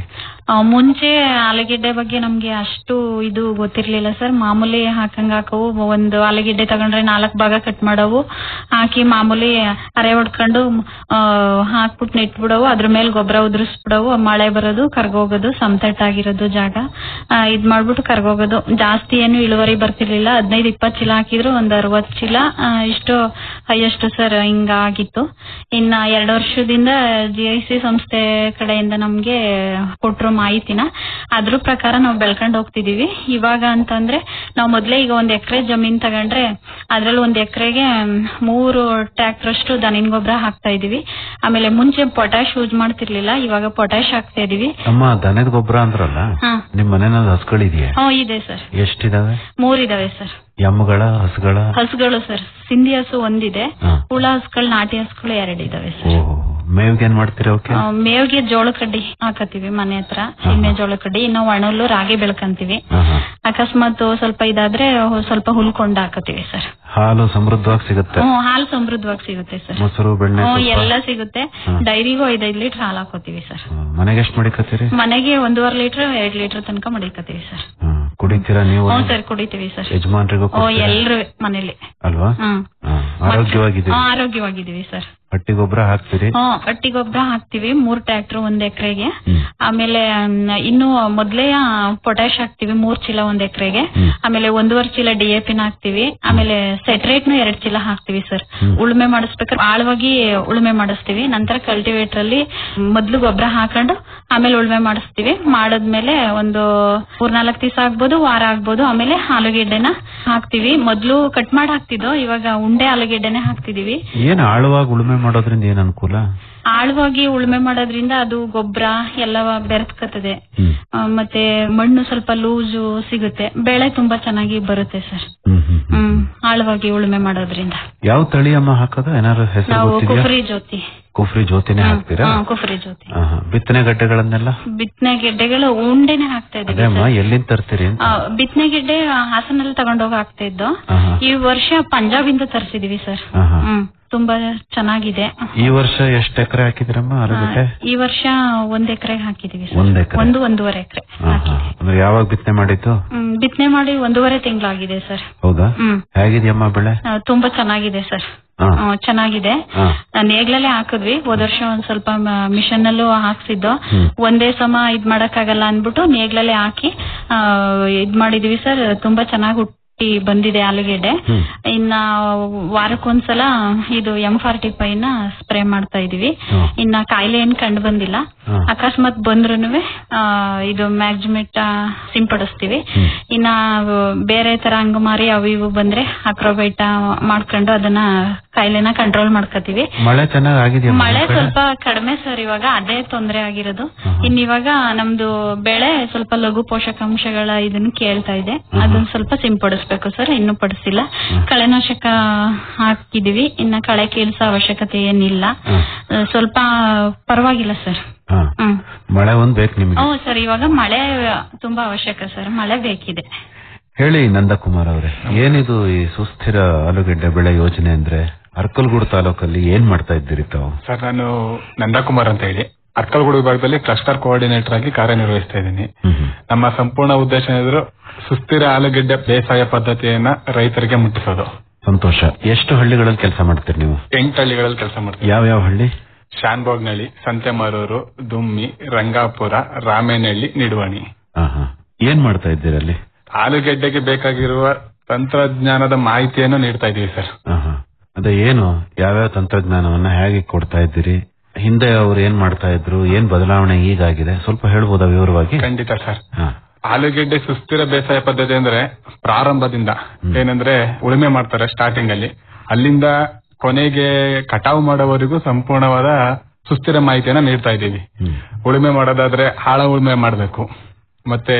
ಆ, ಮುಂಚೆ ಆಲೂಗೆಡ್ಡೆ ಬಗ್ಗೆ ನಮ್ಗೆ ಅಷ್ಟು ಇದು ಗೊತ್ತಿರ್ಲಿಲ್ಲ ಸರ್ ಮಾಮೂಲಿ ಹಾಕಂಗ್ ಹಾಕವು ಒಂದು ಆಲೂಗೆಡ್ಡೆ ತಗೊಂಡ್ರೆ ನಾಲ್ಕ್ ಭಾಗ ಕಟ್ ಮಾಡವು ಹಾಕಿ ಮಾಮೂಲಿ ಅರೆ ಹೊಡ್ಕೊಂಡು ಆ, ಹಾಕ್ಬಿಟ್ಟು ನೆಟ್ಬಿಡವು ಅದ್ರ ಮೇಲೆ ಗೊಬ್ಬರ ಉದುರಿಸ್ಬಿಡವು ಮಳೆ ಬರೋದು ಕರ್ಗೋಗೋದು ಸಮತಟ್ಟಾಗಿರೋದು ಜಾಗ ಆ, ಇದ್ ಮಾಡ್ಬಿಟ್ಟು ಕರ್ಗೋಗೋದು ಜಾಸ್ತಿ ಏನು ಇಳುವರಿ ಬರ್ತಿರ್ಲಿಲ್ಲ ಹದಿನೈದು ಇಪ್ಪತ್ತು ಚೀಲ ಹಾಕಿದ್ರು ಒಂದ್ ಅರವತ್ ಚೀಲ ಆ, ಇಷ್ಟು ಹೈಯೆಸ್ಟ್ ಸರ್ ಹಿಂಗ ಆಗಿತ್ತು ಇನ್ನ ಎರಡು ವರ್ಷದಿಂದ ಜಿ ಐ ಸಿ ಸಂಸ್ಥೆ ಕಡೆಯಿಂದ ನಮ್ಗೆ ಕೊಟ್ರು ಮಾಹಿತಿನ ಅದ್ರ ಪ್ರಕಾರ ನಾವು ಬೆಳ್ಕೊಂಡ್ ಹೋಗ್ತಿದೀವಿ ಇವಾಗ ಅಂತಂದ್ರೆ ನಾವು ಮೊದ್ಲೇ ಈಗ ಒಂದ್ ಎಕರೆ ಜಮೀನ್ ತಗೊಂಡ್ರೆ ಅದ್ರಲ್ಲಿ ಒಂದ್ ಎಕರೆಗೆ ಮೂರು ಟ್ರ್ಯಾಕ್ಟರ್ ಅಷ್ಟು ದನಿನ್ ಗೊಬ್ಬರ ಹಾಕ್ತಾ ಇದೀವಿ ಆಮೇಲೆ ಮುಂಚೆ ಪೊಟ್ಯಾಶ್ ಯೂಸ್ ಮಾಡ್ತಿರ್ಲಿಲ್ಲ ಇವಾಗ ಪೊಟ್ಯಾಶ್ ಹಾಕ್ತಾ ಇದೀವಿ ಅಮ್ಮ ದನದ ಗೊಬ್ಬರ ಅಂದ್ರಲ್ಲ ಹಾ ನಿಮ್ ಮನೆನಲ್ಲಿ ಹಸುಗಳಿದೆಯಾ ಹ್ಮ್ ಇದೆ ಸರ್ ಎಷ್ಟಿದಾವೆ ಮೂರಿದಾವೆ ಸರ್ ಎಮ್ಮುಗಳ ಹಸುಗಳ ಹಸುಗಳು ಸರ್ ಸಿಂಧಿ ಹಸು ಒಂದಿದೆ ಹಾ. ಹುಳ ಹಸುಗಳು ನಾಟಿ ಹಸುಗಳು ಎರಡಿದಾವೆ ಸರ್ ಓಹೋ ಮೇವ್ಗೆ ಏನ್ ಮಾಡ್ತೀರಾ ಅವಕ್ಕೆ ಆ, ಮೇವ್ಗೆ ಜೋಳ ಕಡ್ಡಿ ಹಾಕತ್ತೀವಿ ಮನೆ ಹತ್ರ ಸೀಮೆ ಜೋಳ ಕಡ್ಡಿ ಇನ್ನು ಒಣಹುಲ್ಲು ರಾಗಿ ಬೆಳ್ಕಂತೀವಿ ಅಕಸ್ಮಾತ್ ಸ್ವಲ್ಪ ಇದಾದ್ರೆ ಸ್ವಲ್ಪ ಹುಲ್ಕೊಂಡ್ ಹಾಕತ್ತೀವಿ ಸರ್ ಹಾಲು ಸಮೃದ್ಧವಾಗಿ ಸಿಗುತ್ತೆ ಹ್ಮ್ ಹಾಲು ಸಮೃದ್ಧವಾಗಿ ಸಿಗುತ್ತೆ ಸರ್ ಮೊಸರು ಬೆಣ್ಣೆ ಹ್ಮ್ ತುಪ್ಪ? ಎಲ್ಲ ಸಿಗುತ್ತೆ ಹಾ. ಡೈರಿಗೂ ಐದೈದು ಲೀಟರ್ ಹಾಲು ಹಾಕೋತೀವಿ ಸರ್ ಮನೆಗೆ ಎಷ್ಟು ಮಡಿಕತ್ತೀರಿ ಮನೆಗೆ ಒಂದೂವರೆ ಲೀಟರ್ ಎರಡ್ ಲೀಟರ್ ತನಕ ಮಡಿಕತ್ತೀವಿ ಸರ್ ಕುಡಿತೀರಾ ನೀವು ಹ್ಞೂ ಸರ್ ಕುಡಿತೀವಿ ಸರ್ ಯಜಮಾನ್ರಿಗೂ ಓ ಕೊಡ್ತೀರಾ? ಎಲ್ರು ಮನೇಲಿ ಅಲ್ವಾ ಹ್ಮ್ ಹಾ, ಆರೋಗ್ಯವಾಗಿದ್ದೀರಿ ಹ್ಮ್, ಆರೋಗ್ಯವಾಗಿದ್ದೀವಿ ಸರ್ ಹಟ್ಟಿ ಗೊಬ್ಬರ ಹಾಕ್ತೀರಿ ಹ್ಮ್ ಹಟ್ಟಿ ಗೊಬ್ಬರ ಹಾಕ್ತಿವಿ ಮೂರ್ ಟ್ರ್ಯಾಕ್ಟರ್ ಒಂದ್ ಎಕರೆಗೆ ಆಮೇಲೆ ಮ್, ಇನ್ನು ಮೊದ್ಲೇ ಪೊಟ್ಯಾಶ್ ಹಾಕ್ತಿವಿ ಮೂರ್ ಚೀಲ ಒಂದ್ ಎಕರೆಗೆ ಆಮೇಲೆ ಒಂದೂವರೆ ಚೀಲ ಡಿ ಎ ಪಿನ ಹಾಕ್ತಿವಿ ಆಮೇಲೆ ಸೆಟ್ರೇಟ್ ನು ಎರಡ್ ಚೀಲ ಹಾಕ್ತಿವಿ ಸರ್ ಉಳುಮೆ ಮಾಡಿಸ್ಬೇಕಾದ್ರೆ ಆಳವಾಗಿ ಉಳುಮೆ ಮಾಡಿಸ್ತೀವಿ ನಂತರ ಕಲ್ಟಿವೇಟರ್ ಅಲ್ಲಿ ಮೊದ್ಲು ಗೊಬ್ಬರ ಹಾಕೊಂಡು ಆಮೇಲೆ ಉಳುಮೆ ಮಾಡಿಸ್ತೀವಿ ಮಾಡಾದ್ಮೇಲೆ ಒಂದು ಮೂರ್ನಾಲ್ಕು ದಿವಸ ಆಗ್ಬೋದು ವಾರ ಆಗ್ಬೋದು ಆಮೇಲೆ ಆಲೂಗೆಡ್ಡೆನ ಹಾಕ್ತಿವಿ ಮೊದ್ಲು ಕಟ್ ಮಾಡಿ ಹಾಕ್ತಿದ್ದೋ ಇವಾಗ ಉಂಡೆ ಆಲೂಗೆಡ್ಡೆನೆ ಹಾಕ್ತಿದೀವಿ ಏನ್ ಆಳವಾಗಿ ಉಳುಮೆ ಮಾಡೋದ್ರಿಂದ ಏನ್ ಅನುಕೂಲ ಆಳವಾಗಿ ಉಳುಮೆ ಮಾಡೋದ್ರಿಂದ ಅದು ಗೊಬ್ಬರ ಎಲ್ಲ ಬೆರೆತ್ಕತ್ತದೆ ಆ, ಮತ್ತೆ ಮಣ್ಣು ಸ್ವಲ್ಪ ಲೂಸು ಸಿಗುತ್ತೆ ಬೆಳೆ ತುಂಬಾ ಚೆನ್ನಾಗಿ ಬರುತ್ತೆ ಸರ್ ಹ್ಮ್ ಆಳವಾಗಿ ಉಳುಮೆ ಮಾಡೋದ್ರಿಂದ ಯಾವ ತಳಿ ಅಮ್ಮ ಹಾಕೋದು ಏನಾದ್ರು ಹೆಸರು ನಾವು ಗೊತ್ತಿದ್ಯಾ ಕುಫ್ರಿ ಜ್ಯೋತಿ ಕುಫ್ರಿ ಜ್ಯೋತಿನೇ ಹಾಕ್ತೀರಾ ಹಾ, ಕುಫ್ರಿ ಜ್ಯೋತಿ ಆಹಾ. ಬಿತ್ತನೆ ಗಡ್ಡೆಗಳನ್ನೆಲ್ಲ ಬಿತ್ತನೆ ಗೆಡ್ಡೆಗಳು ಉಂಡೆನೆ ಹಾಕ್ತಾ ಅದೇ ಇದೀವಿ ಅಮ್ಮ ಸರ್. ಎಲ್ಲಿಂದ ತರ್ತೀರಿ ಅಂತ ಆ, ಬಿತ್ತನೆ ಗೆಡ್ಡೆ ಹಾಸನಲ್ಲಿ ತಗೊಂಡೋಗಿ ಹಾಕ್ತಾ ಇದ್ದೋ ಆಹಾ. ಈ ವರ್ಷ ಪಂಜಾಬಿಂದ ತರಿಸಿದೀವಿ ಸರ್ ಆಹಾ. ಹ್ಮ್ ತುಂಬಾ ಚೆನ್ನಾಗಿದೆ ಈ ವರ್ಷ ಎಷ್ಟ್ ಎಕರೆ ಹಾಕಿದ್ರಮ್ಮ ಆಲೂಗಡ್ಡೆ ಈ ವರ್ಷ ಒಂದ್ ಎಕರೆಗೆ ಹಾಕಿದೀವಿ ಸರ್. ಒಂದ್ ಎಕರೆ ಒಂದು ಒಂದೂವರೆ ಎಕರೆ ಆಹಾ. ಅಂದ್ರೆ ಯಾವಾಗ ಬಿತ್ತನೆ ಮಾಡಿದ್ದು ಹ್ಮ್ ಬಿತ್ತನೆ ಮಾಡಿ ಒಂದೂವರೆ ತಿಂಗಳಾಗಿದೆ ಸರ್ ಹೌದಾ ಹ್ಮ್ ಹೇಗಿದ್ಯಮ್ಮ ಬೆಳೆ ಆ, ತುಂಬಾ ಚೆನ್ನಾಗಿದೆ ಸರ್ ಹಾ. ಆ, ಚೆನ್ನಾಗಿದೆ ಹಾ. ನೇಗ್ಲಲ್ಲೇ ಹಾಕಿದ್ವಿ ಹೋದ ವರ್ಷ ಒಂದ್ ಸ್ವಲ್ಪ ಮಿಷನ್ ಅಲ್ಲೂ ಹಾಕ್ಸಿದ್ದು ಹ್ಮ್. ಒಂದೇ ಸಮ ಇದ್ ಮಾಡಕ್ಕಾಗಲ್ಲ ಅನ್ಬಿಟ್ಟು ನೇಗ್ಲಲ್ಲೇ ಹಾಕಿ ಆ, ಇದ್ ಮಾಡಿದೀವಿ ಸರ್ ತುಂಬಾ ಚೆನ್ನಾಗಿ ಹುಟ್ಟಿ ಬಂದಿದೆ ಆಲೂಗೆಡ್ಡೆ ಇನ್ನ ವಾರಕ್ಕೊಂದ್ಸಲ ಇದು ಎಂ ಫಾರ್ಟಿ ಫೈವ್ ನ ಸ್ಪ್ರೇ ಮಾಡ್ತಾ ಇದೀವಿ ಇನ್ನ ಕಾಯಿಲೆ ಏನ್ ಕಂಡು ಬಂದಿಲ್ಲ ಅಕಸ್ಮಾತ್ ಬಂದ್ರುನುವೆ ಆ, ಇದು ಮ್ಯಾಗ್ಜಿಮೆಟ್ ಸಿಂಪಡಿಸ್ತೀವಿ ಇನ್ನ ಬೇರೆ ತರ ಅಂಗಮಾರಿ ಅವು ಇವು ಬಂದ್ರೆ ಅಕ್ರೋಬೈಟ ಮಾಡ್ಕೊಂಡು ಅದನ್ನ ಕಾಯಿಲೆನ ಕಂಟ್ರೋಲ್ ಮಾಡ್ಕೋತೀವಿ ಮಳೆ ಚೆನ್ನಾಗ್ ಆಗಿದೆಯಮ್ಮ ಮಳೆ ನಿಮ್ ಕಡೆ? ಸ್ವಲ್ಪ ಕಡಿಮೆ ಸರ್ ಇವಾಗ ಅದೇ ತೊಂದರೆ ಆಗಿರೋದು ಇನ್ ಇವಾಗ ನಮ್ದು ಬೆಳೆ ಸ್ವಲ್ಪ ಲಘು ಪೋಷಕಾಂಶಗಳ ಇದನ್ನ ಕೇಳ್ತಾ ಇದೆ ಅದನ್ನ ಸ್ವಲ್ಪ ಸಿಂಪಡಿಸ್ಬೇಕು ಸರ್ ಇನ್ನು ಪಡಿಸಿಲ್ಲ ಕಳೆನಾಶಕ ಹಾಕಿದೀವಿ ಇನ್ನ ಕಳೆ ಕೀಳ್ಸೋ ಅವಶ್ಯಕತೆ ಏನಿಲ್ಲ ಆ, ಸ್ವಲ್ಪ ಪರವಾಗಿಲ್ಲ ಸರ್ ಹಾ. ಹ್ಮ್ ಮಳೆ ಒಂದ್ ಬೇಕು ನಿಮ್ಗೆ ಹ್ಞೂ ಸರ್ ಇವಾಗ ಮಳೆ ತುಂಬಾ ಅವಶ್ಯಕ ಸರ್ ಮಳೆ ಬೇಕಿದೆ ಹೇಳಿ ನಂದಕುಮಾರ್ ಅವರೇ ಏನಿದು ಈ ಸುಸ್ಥಿರ ಆಲೂಗೆಡ್ಡೆ ಬೆಳೆ ಯೋಜನೆ ಅಂದ್ರೆ ಅರ್ಕಲ್ಗೂಡು ತಾಲೂಕಲ್ಲಿ ಏನ್ ಮಾಡ್ತಾ ಇದ್ದೀರಿ ತಾವು ಸರ್ ನಾನು ನಂದಕುಮಾರ್ ಅಂತ ಹೇಳಿ ಅರ್ಕಲ್ಗೂಡು ವಿಭಾಗದಲ್ಲಿ ಕ್ಲಸ್ಟರ್ ಕೋಆರ್ಡಿನೇಟರ್ ಆಗಿ ಕಾರ್ಯನಿರ್ವಹಿಸ್ತಾ ಇದ್ದೀನಿ ನಮ್ಮ ಸಂಪೂರ್ಣ ಉದ್ದೇಶ ಏನಿದ್ರು ಸುಸ್ಥಿರ ಆಲೂಗೆಡ್ಡೆ ಬೇಸಾಯ ಪದ್ಧತಿಯನ್ನ ರೈತರಿಗೆ ಮುಟ್ಟಿಸೋದು ಸಂತೋಷ ಎಷ್ಟು ಹಳ್ಳಿಗಳಲ್ಲಿ ಕೆಲಸ ಮಾಡ್ತೀರಿ ನೀವು ಎಂಟು ಹಳ್ಳಿಗಳಲ್ಲಿ ಕೆಲಸ ಮಾಡ್ತೀವಿ ಯಾವ ಯಾವ ಹಳ್ಳಿ ಶಾನ್ಬೋಗ್ನಳ್ಳಿ ಸಂತೆಮಾರೂರು ದುಮ್ಮಿ ರಂಗಾಪುರ ರಾಮೇನಹಳ್ಳಿ ನಿಡುವಣಿ ಆಹಾ. ಏನ್ ಮಾಡ್ತಾ ಇದ್ದೀರಿ ಅಲ್ಲಿ ಆಲೂಗೆಡ್ಡೆಗೆ ಬೇಕಾಗಿರುವ ತಂತ್ರಜ್ಞಾನದ ಮಾಹಿತಿಯನ್ನು ನೀಡ್ತಾ ಇದೀವಿ ಸರ್ ಆಹಾ. ಅದೇ ಏನು ಯಾವ್ಯಾವ ತಂತ್ರಜ್ಞಾನವನ್ನ ಹೇಗೆ ಕೊಡ್ತಾ ಇದ್ದೀರಿ ಹಿಂದೆ ಅವ್ರು ಏನ್ ಮಾಡ್ತಾ ಇದ್ರು ಏನ್ ಬದಲಾವಣೆ ಈಗಾಗಿದೆ ಸ್ವಲ್ಪ ಹೇಳ್ಬೋದಾ ವಿವರವಾಗಿ ಖಂಡಿತ ಸರ್ ಹಾ. ಆಲೂಗೆಡ್ಡೆ ಸುಸ್ಥಿರ ಬೇಸಾಯ ಪದ್ಧತಿ ಅಂದ್ರೆ ಪ್ರಾರಂಭದಿಂದ ಏನಂದ್ರೆ ಉಳುಮೆ ಮಾಡ್ತಾರೆ ಸ್ಟಾರ್ಟಿಂಗ್ ಅಲ್ಲಿ ಅಲ್ಲಿಂದ ಕೊನೆಗೆ ಕಟಾವು ಮಾಡೋವರೆಗೂ ಸಂಪೂರ್ಣವಾದ ಸುಸ್ಥಿರ ಮಾಹಿತಿಯನ್ನ ನೀಡ್ತಾ ಇದ್ದೀವಿ ಉಳುಮೆ ಮಾಡೋದಾದ್ರೆ ಆಳ ಉಳುಮೆ ಮಾಡಬೇಕು ಮತ್ತೆ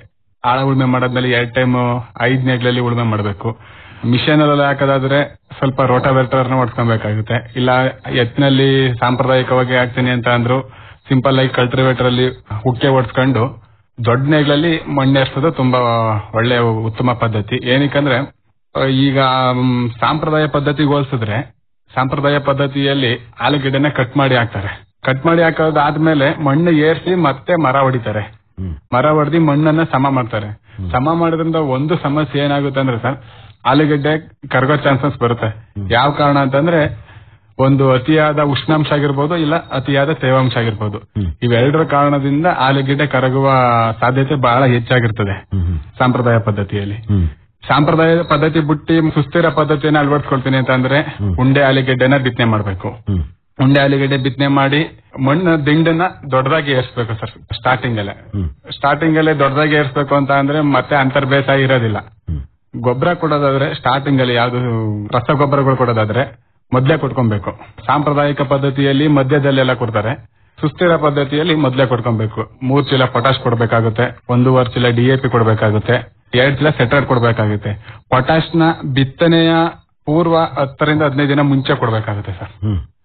ಆಳ ಉಳುಮೆ ಮಾಡಾದ್ಮೇಲೆ ಎರಡ್ ಟೈಮ್ ಐದ್ ನೇಗ್ಲಲ್ಲಿ ಉಳುಮೆ ಮಾಡಬೇಕು ಮಿಷನ್ ಅಲ್ಲಿ ಹಾಕೋದಾದ್ರೆ ಸ್ವಲ್ಪ ರೋಟಾವೇಟರ್ ನ ಹೊಡ್ಕೊಬೇಕಾಗುತ್ತೆ ಇಲ್ಲ ಎತ್ತಿನಲ್ಲಿ ಸಾಂಪ್ರದಾಯಿಕವಾಗಿ ಹಾಕ್ತೀನಿ ಅಂತ ಅಂದ್ರು ಸಿಂಪಲ್ ಆಗಿ ಕಲ್ಟಿವೇಟರ್ ಅಲ್ಲಿ ಉಕ್ಕೆ ಹೊಡ್ಸ್ಕೊಂಡು ದೊಡ್ಡ ನೇಗ್ಲಲ್ಲಿ ಮಣ್ಣೆರ್ಸೋದು ತುಂಬಾ ಒಳ್ಳೆ ಉತ್ತಮ ಪದ್ಧತಿ ಏನಕ್ಕಂದ್ರೆ ಆ, ಈಗ ಮ್, ಸಾಂಪ್ರದಾಯ ಪದ್ಧತಿಗೆ ಹೋಲಿಸಿದ್ರೆ ಸಾಂಪ್ರದಾಯ ಪದ್ಧತಿಯಲ್ಲಿ ಆಲೂಗೆಡ್ಡೆನ ಕಟ್ ಮಾಡಿ ಹಾಕ್ತಾರೆ ಕಟ್ ಮಾಡಿ ಹಾಕೋದಾದ್ಮೇಲೆ ಮಣ್ಣು ಏರ್ಸಿ ಮತ್ತೆ ಮರ ಹೊಡಿತಾರೆ ಮರ ಹೊಡೆದಿ ಮಣ್ಣನ್ನ ಸಮ ಮಾಡ್ತಾರೆ ಸಮ ಮಾಡೋದ್ರಿಂದ ಒಂದು ಸಮಸ್ಯೆ ಏನಾಗುತ್ತೆ ಅಂದ್ರೆ ಸರ್ ಆಲೂಗೆಡ್ಡೆ ಕರಗೋ ಚಾನ್ಸಸ್ ಬರುತ್ತೆ ಯಾವ ಕಾರಣ ಅಂತಂದ್ರೆ ಒಂದು ಅತಿಯಾದ ಉಷ್ಣಾಂಶ ಆಗಿರ್ಬೋದು ಇಲ್ಲ ಅತಿಯಾದ ತೇವಾಂಶ ಆಗಿರ್ಬೋದು ಇವೆರಡರ ಕಾರಣದಿಂದ ಆಲೂಗೆಡ್ಡೆ ಕರಗುವ ಸಾಧ್ಯತೆ ಬಹಳ ಹೆಚ್ಚಾಗಿರ್ತದೆ ಸಾಂಪ್ರದಾಯ ಪದ್ಧತಿಯಲ್ಲಿ ಸಾಂಪ್ರದಾಯ ಪದ್ಧತಿ ಬಿಟ್ಟಿ ಸುಸ್ಥಿರ ಪದ್ಧತಿಯನ್ನ ಅಳವಡಿಸ್ಕೊಳ್ತೀನಿ ಅಂತಂದ್ರೆ ಉಂಡೆ ಆಲೂಗೆಡ್ಡೆನ ಬಿತ್ತನೆ ಮಾಡ್ಬೇಕು ಉಂಡೆ ಆಲೂಗೆಡ್ಡೆ ಬಿತ್ತನೆ ಮಾಡಿ ಮಣ್ಣು ದಿಂಡನ್ನ ದೊಡ್ಡದಾಗಿ ಏರ್ಸ್ಬೇಕು ಸರ್ ಸ್ಟಾರ್ಟಿಂಗ್ ಅಲ್ಲೇ ಸ್ಟಾರ್ಟಿಂಗ್ ಅಲ್ಲೇ ದೊಡ್ಡದಾಗಿ ಏರ್ಸ್ಬೇಕು ಅಂತ ಅಂದ್ರೆ ಮತ್ತೆ ಅಂತರ್ ಬೇಸಾಯ ಇರೋದಿಲ್ಲ ಗೊಬ್ಬರ ಕೊಡೋದಾದ್ರೆ ಸ್ಟಾರ್ಟಿಂಗ್ ಅಲ್ಲಿ ಯಾವ್ದು ರಸಗೊಬ್ಬರಗಳು ಕೊಡೋದಾದ್ರೆ ಮೊದ್ಲೇ ಕೊಟ್ಕೊಬೇಕು ಸಾಂಪ್ರದಾಯಿಕ ಪದ್ಧತಿಯಲ್ಲಿ ಮಧ್ಯದಲ್ಲೆಲ್ಲ ಕೊಡ್ತಾರೆ ಸುಸ್ಥಿರ ಪದ್ಧತಿಯಲ್ಲಿ ಮೊದ್ಲೇ ಕೊಡ್ಕೊಬೇಕು ಮೂರ್ ಚೀಲ ಪೊಟಾಶ್ ಕೊಡ್ಬೇಕಾಗುತ್ತೆ ಒಂದೂವರೆ ಚೀಲ ಡಿಎಪಿ ಕೊಡ್ಬೇಕಾಗುತ್ತೆ ಎರಡ್ ಚೀಲ ಸೆಟ್ರೇಟ್ ಕೊಡ್ಬೇಕಾಗುತ್ತೆ ಪೊಟಾಶ್ ನ ಬಿತ್ತನೆಯ ಪೂರ್ವ ಹತ್ತರಿಂದ ಹದಿನೈದು ದಿನ ಮುಂಚೆ ಕೊಡ್ಬೇಕಾಗುತ್ತೆ ಸರ್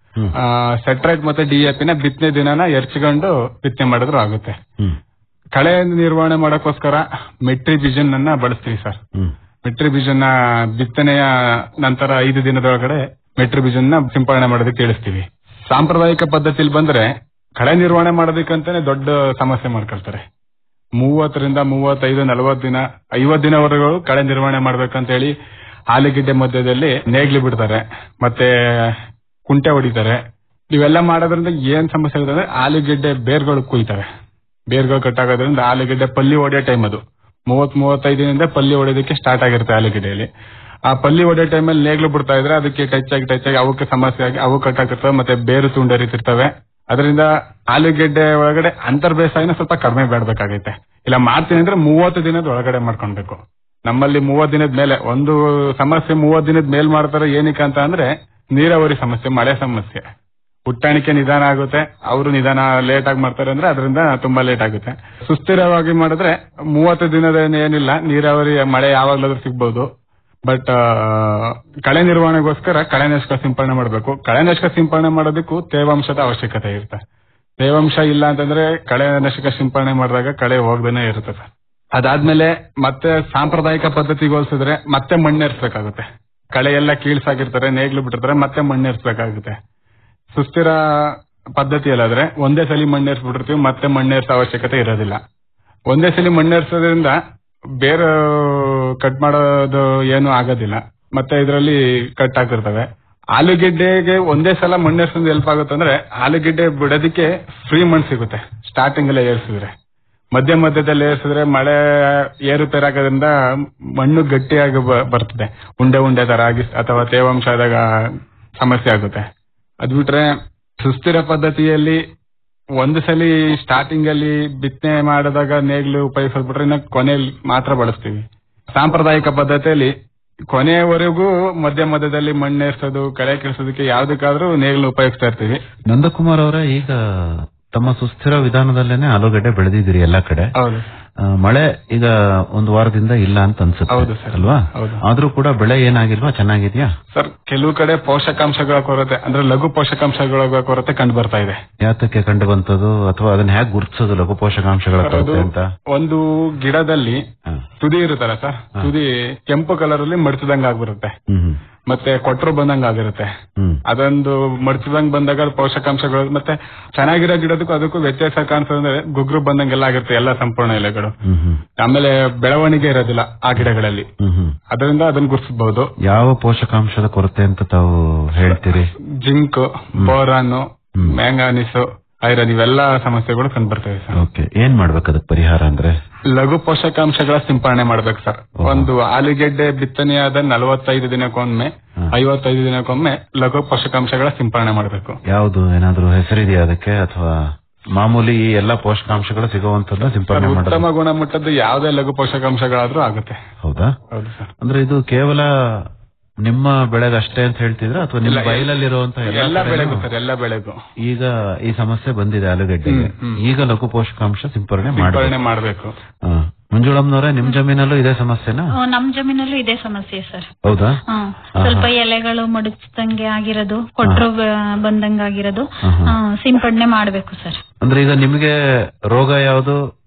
ಸೆಟ್ರೈಟ್ ಮತ್ತೆ ಡಿಎಪಿ ನ ಬಿತ್ತನೆ ದಿನನ ಎರ್ಚ್ಕೊಂಡು ಬಿತ್ತನೆ ಮಾಡಿದ್ರು ಆಗುತ್ತೆ ಕಳೆ ನಿರ್ವಹಣೆ ಮಾಡಕ್ಕೋಸ್ಕರ ಮೆಟ್ರಿಬಿಷನ್ ಅನ್ನ ಬಳಸ್ತೀವಿ ಸರ್ ಮೆಟ್ರಿಬಿಷನ್ ನ ಬಿತ್ತನೆಯ ನಂತರ ಐದು ದಿನದೊಳಗಡೆ ಮೆಟ್ರಿಬಿಷನ್ ನ ಸಿಂಪಡಣೆ ಮಾಡೋದಕ್ಕೆ ತಿಳಿಸ್ತೀವಿ ಸಾಂಪ್ರದಾಯಿಕ ಪದ್ಧತಿಲಿ ಬಂದ್ರೆ ಕಳೆ ನಿರ್ವಹಣೆ ಮಾಡೋದಕ್ಕಂತಾನೆ ದೊಡ್ಡ ಸಮಸ್ಯೆ ಮಾಡ್ಕೊಳ್ತಾರೆ ಮೂವತ್ತರಿಂದ ಮೂವತ್ತೈದು ನಲವತ್ತು ದಿನ ಐವತ್ ದಿನವರೆಗೂ ಕಳೆ ನಿರ್ವಹಣೆ ಮಾಡ್ಬೇಕಂತ ಹೇಳಿ ಆಲೂಗೆಡ್ಡೆ ಮಧ್ಯದಲ್ಲಿ ನೇಗ್ಲಿ ಬಿಡ್ತಾರೆ ಮತ್ತೆ ಕುಂಟೆ ಹೊಡಿತಾರೆ ಇವೆಲ್ಲ ಮಾಡೋದ್ರಿಂದ ಏನ್ ಸಮಸ್ಯೆ ಆಗುತ್ತೆ ಅಂದ್ರೆ ಆಲೂಗೆಡ್ಡೆ ಬೇರ್ಗಳು ಕುಯ್ತಾರೆ ಬೇರ್ಗಳು ಕಟ್ಟಾಗೋದ್ರಿಂದ ಆಲೂಗೆಡ್ಡೆ ಪಲ್ಲಿ ಹೊಡೆಯೋ ಟೈಮ್ ಅದು ಮೂವತ್ ಮೂವತ್ತೈದು ದಿನದಿಂದ ಪಲ್ಲಿ ಹೊಡೆಯೋದಕ್ಕೆ ಸ್ಟಾರ್ಟ್ ಆಗಿರುತ್ತೆ ಆಲೂಗೆಡ್ಡೆಯಲ್ಲಿ ಆ ಪಲ್ಲಿ ಹೊಡೆಯೋ ಟೈಮಲ್ಲಿ ನೇಗ್ಲು ಬಿಡ್ತಾ ಇದ್ರೆ ಅದಕ್ಕೆ ಟಚ್ ಆಗಿ ಟಚ್ ಆಗಿ ಅವಕ್ಕೆ ಸಮಸ್ಯೆ ಆಗಿ ಅವು ಕಟ್ಟಾಕಿರ್ತವೆ ಮತ್ತೆ ಬೇರು ತುಂಡರಿತಿರ್ತವೆ ಅದರಿಂದ ಆಲೂಗೆಡ್ಡೆ ಒಳಗಡೆ ಅಂತರ್ ಬೇಸಾಯನ ಸ್ವಲ್ಪ ಕಡಿಮೆ ಬೇಡಬೇಕಾಗೈತೆ ಇಲ್ಲ ಮಾಡ್ತೀನಿ ಅಂದ್ರೆ ಮೂವತ್ತು ದಿನದ ಒಳಗಡೆ ಮಾಡ್ಕೊಳ್ಬೇಕು ನಮ್ಮಲ್ಲಿ ಮೂವತ್ ದಿನದ ಮೇಲೆ ಒಂದು ಸಮಸ್ಯೆ ಮೂವತ್ ದಿನದ ಮೇಲ್ ಮಾಡ್ತಾರೆ ಏನಕ್ಕೆ ಅಂತ ಅಂದ್ರೆ ನೀರಾವರಿ ಸಮಸ್ಯೆ ಮಳೆ ಸಮಸ್ಯೆ ಹುಟ್ಟಾಣಿಕೆ ನಿಧಾನ ಆಗುತ್ತೆ ಅವರು ನಿಧಾನ ಲೇಟ್ ಆಗಿ ಮಾಡ್ತಾರೆ ಅಂದ್ರೆ ಅದರಿಂದ ತುಂಬಾ ಲೇಟ್ ಆಗುತ್ತೆ ಸುಸ್ಥಿರವಾಗಿ ಮಾಡಿದ್ರೆ ಮೂವತ್ತು ದಿನದ ಏನಿಲ್ಲ ನೀರಾವರಿ ಮಳೆ ಯಾವಾಗ್ಲಾದ್ರೂ ಸಿಗ್ಬೋದು ಬಟ್ ಕಳೆ ನಿರ್ವಹಣೆಗೋಸ್ಕರ ಕಳೆನಾಶಕ ಸಿಂಪಡಣೆ ಮಾಡಬೇಕು ಕಳೆನಾಶಕ ಸಿಂಪಡಣೆ ಮಾಡೋದಕ್ಕೂ ತೇವಾಂಶದ ಅವಶ್ಯಕತೆ ಇರುತ್ತೆ ತೇವಾಂಶ ಇಲ್ಲ ಅಂತಂದ್ರೆ ಕಳೆನಾಶಕ ಸಿಂಪಡಣೆ ಮಾಡಿದಾಗ ಕಳೆ ಹೋಗ್ದೇನೆ ಇರುತ್ತೆ ಸರ್ ಅದಾದ್ಮೇಲೆ ಮತ್ತೆ ಸಾಂಪ್ರದಾಯಿಕ ಪದ್ಧತಿಗೆ ಹೋಲಿಸಿದ್ರೆ ಮತ್ತೆ ಮಣ್ಣೇರ್ಸ್ಬೇಕಾಗುತ್ತೆ ಕಳೆ ಎಲ್ಲ ಕೀಳ್ಸಾಗಿರ್ತಾರೆ ನೇಗ್ಲು ಬಿಟ್ಟಿರ್ತಾರೆ ಮತ್ತೆ ಮಣ್ಣೇರ್ಸ್ಬೇಕಾಗುತ್ತೆ ಸುಸ್ಥಿರ ಪದ್ಧತಿಯಲ್ಲಾದ್ರೆ ಒಂದೇ ಸಲ ಮಣ್ಣೇರ್ಸ್ಬಿಟ್ಟಿರ್ತೀವಿ ಮತ್ತೆ ಮಣ್ಣೇರ್ಸೋ ಅವಶ್ಯಕತೆ ಇರೋದಿಲ್ಲ ಒಂದೇ ಸಲ ಮಣ್ಣೇರ್ಸೋದ್ರಿಂದ ಬೇರೆ ಕಟ್ ಮಾಡೋದು ಏನು ಆಗೋದಿಲ್ಲ ಮತ್ತೆ ಇದರಲ್ಲಿ ಕಟ್ ಆಗಿರ್ತವೆ ಆಲೂಗೆಡ್ಡೆಗೆ ಒಂದೇ ಸಲ ಮಣ್ಣೇರ್ಸೋದು ಹೆಲ್ಪ್ ಆಗುತ್ತೆ ಅಂದ್ರೆ ಆಲೂಗೆಡ್ಡೆ ಬಿಡೋದಕ್ಕೆ ಫ್ರೀ ಮಣ್ಣು ಸಿಗುತ್ತೆ ಸ್ಟಾರ್ಟಿಂಗ್ ಅಲ್ಲೇ ಏರ್ಸಿದ್ರೆ ಮಧ್ಯ ಮಧ್ಯದಲ್ಲಿ ಏರ್ಸಿದ್ರೆ ಮಳೆ ಏರುಪೇರಾಗೋದ್ರಿಂದ ಮಣ್ಣು ಗಟ್ಟಿಯಾಗಿ ಬ- ಬರ್ತದೆ ಉಂಡೆ ಉಂಡೆ ತರ ಆಗಿ ಅಥವಾ ತೇವಾಂಶ ಆದಾಗ ಸಮಸ್ಯೆ ಆಗುತ್ತೆ ಅದ್ ಬಿಟ್ರೆ ಸುಸ್ಥಿರ ಪದ್ಧತಿಯಲ್ಲಿ ಒಂದು ಸಲಿ ಸ್ಟಾರ್ಟಿಂಗ್ ಅಲ್ಲಿ ಬಿತ್ತನೆ ಮಾಡಿದಾಗ ನೇಗ್ಲು ಉಪಯೋಗಿಸೋದ್ ಬಿಟ್ರೆ ಇನ್ನ ಕೊನೆಯಲ್ಲಿ ಮಾತ್ರ ಬಳಸ್ತೀವಿ ಸಾಂಪ್ರದಾಯಿಕ ಪದ್ಧತಿಯಲ್ಲಿ ಕೊನೆಯವರೆಗೂ ಮಧ್ಯ ಮಧ್ಯದಲ್ಲಿ ಮಣ್ಣೇರ್ಸೋದು ಕಳೆ ಕಿಳಿಸೋದಕ್ಕೆ ಯಾವ್ದಕ್ಕಾದ್ರೂ ನೇಗ್ಲು ಉಪಯೋಗಿಸ್ತಾ ಇರ್ತೀವಿ ನಂದಕುಮಾರ್ ಅವರೇ ಈಗ ತಮ್ಮ ಸುಸ್ಥಿರ ವಿಧಾನದಲ್ಲೇನೆ ಆಲೂಗಡ್ಡೆ ಬೆಳೆದಿದ್ದೀರಿ ಎಲ್ಲಾ ಕಡೆ ಹೌದು ಆ, ಮಳೆ ಈಗ ಒಂದು ವಾರದಿಂದ ಇಲ್ಲ ಅಂತ ಅನ್ಸುತ್ತೆ ಹೌದು ಸರ್. ಅಲ್ವಾ ಹೌದು. ಆದ್ರೂ ಕೂಡ ಬೆಳೆ ಏನಾಗಿಲ್ವಾ ಚೆನ್ನಾಗಿದ್ಯಾ ಸರ್ ಕೆಲವು ಕಡೆ ಪೋಷಕಾಂಶಗಳ ಕೊರತೆ ಅಂದ್ರೆ ಲಘು ಪೋಷಕಾಂಶಗಳ ಕೊರತೆ ಕಂಡು ಬರ್ತಾ ಇದೆ ಯಾತಕ್ಕೆ ಕಂಡು ಬಂತದು ಅಥವಾ ಅದನ್ನ ಹೇಗೆ ಗುರುತಿಸೋದು ಲಘು ಪೋಷಕಾಂಶಗಳ ಸರ್, ಅದು ಕೊರತೆ ಅಂತ ಒಂದು ಗಿಡದಲ್ಲಿ ತುದಿ ಇರುತ್ತಲ್ಲ ಸರ್ ತುದಿ ಕೆಂಪು ಕಲರ್ ಅಲ್ಲಿ ಮಡ್ಚದಂಗ ಆಗ್ಬಿರುತ್ತೆ ಹ್ಮ್ ಮತ್ತೆ ಕೊಟ್ರು ಬಂದಂಗ ಆಗಿರುತ್ತೆ ಅದೊಂದು ಮಡ್ಚದಂಗ್ ಬಂದಾಗ ಅದು ಪೋಷಕಾಂಶಗಳು ಮತ್ತೆ ಚೆನ್ನಾಗಿರೋ ಗಿಡದಕ್ಕೂ ಅದಕ್ಕೂ ವ್ಯತ್ಯಾಸ ಕಾಣಿಸೋದಂದ್ರೆ ಗುಗ್ರು ಬಂದಂಗೆಲ್ಲ ಆಗಿರುತ್ತೆ ಎಲ್ಲ ಸಂಪೂರ್ಣ ಎಲೆಗಳು ಹ್ಮ್ ಹ್ಮ್ ಆಮೇಲೆ ಬೆಳವಣಿಗೆ ಇರೋದಿಲ್ಲ ಆ ಗಿಡಗಳಲ್ಲಿ ಹ್ಮ್ ಹ್ಮ್ ಅದರಿಂದ ಅದನ್ನ ಗುರ್ತಿಸಬಹುದು ಯಾವ ಪೋಷಕಾಂಶದ ಕೊರತೆ ಅಂತ ತಾವು ಹೇಳ್ತೀರಿ ಜಿಂಕ್ ಬೋರಾನ್ ಮ್ಯಾಂಗಾನಿಸ್ ಐರನ್ ಇವೆಲ್ಲ ಸಮಸ್ಯೆಗಳು ಕಂಡು ಬರ್ತವೆ ಸರ್ ಓಕೆ ಏನ್ ಮಾಡ್ಬೇಕು ಅದಕ್ಕೆ ಪರಿಹಾರ ಅಂದ್ರೆ ಲಘು ಪೋಷಕಾಂಶಗಳ ಸಿಂಪರಣೆ ಮಾಡ್ಬೇಕು ಸರ್ ಒಂದು ಆಲೂಗೆಡ್ಡೆ ಬಿತ್ತನೆಯಾದ ನಲವತ್ತೈದು ದಿನಕ್ಕೊಮ್ಮೆ ಐವತ್ತೈದು ದಿನಕ್ಕೊಮ್ಮೆ ಲಘು ಪೋಷಕಾಂಶಗಳ ಸಿಂಪರಣೆ ಮಾಡಬೇಕು ಯಾವುದು ಏನಾದ್ರೂ ಹೆಸರಿದೆಯಾ ಅದಕ್ಕೆ ಅಥವಾ ಮಾಮೂಲಿ ಈ ಎಲ್ಲಾ ಪೋಷಕಾಂಶಗಳು ಸಿಗುವಂತದ್ದು ಸಿಂಪಡಣೆ ಮಾಡೋದು ಉತ್ತಮ ಗುಣಮಟ್ಟದ ಯಾವುದೇ ಲಘು ಪೋಷಕಾಂಶಗಳಾದ್ರೂ ಆಗುತ್ತೆ ಹೌದಾ ಹೌದು ಸರ್ ಅಂದ್ರೆ ಇದು ಕೇವಲ ನಿಮ್ಮ ಬೆಳೆಗಷ್ಟೇ ಅಂತ ಹೇಳ್ತಿದ್ರ ಅಥವಾ ನಿಮ್ಮ ಇಲ್ಲ, ಬಯಲಲ್ಲಿರುವಂತಹ ಎಲ್ಲ ಎಲ್ಲ ಬೆಳೆಗೂ ಕಡೆನೂ ಸರ್ ಎಲ್ಲ ಬೆಳೆಗೂ ಈಗ ಈ ಸಮಸ್ಯೆ ಬಂದಿದೆ ಆಲೂಗಡ್ಡೆಗೆ ಹ್ಮ್, ಹ್ಮ್. ಈಗ ಲಘು ಪೋಷಕಾಂಶ ಸಿಂಪರಣೆ ಸಿಂಪರಣೆ ಮಾಡಬೇಕು ಮಾಡಬೇಕು ಮಂಜುಳಮ್ನವರೇ ನಿಮ್ ಜಮೀನಲ್ಲೂ ಇದೇ ಸಮಸ್ಯೆನಾ ಹ್ಮ್, ನಮ್ ಜಮೀನಲ್ಲೂ ಇದೇ ಸಮಸ್ಯೆ ಸರ್ ಹೌದಾ ಹ್ಮ್. ಆಹಾ. ಸ್ವಲ್ಪ ಎಲೆಗಳು ಮಡಚ್ದಂಗೆ ಆಗಿರೋದು ಕೊಟ್ರು ಬಂದಂಗ ಆಗಿರೋದು ಆಹಾ. ಆ, ಸಿಂಪಡಣೆ ಮಾಡ್ಬೇಕು ಸರ್ ಅಂದ್ರೆ ಈಗ ನಿಮ್ಗೆ ರೋಗ ಯಾವುದು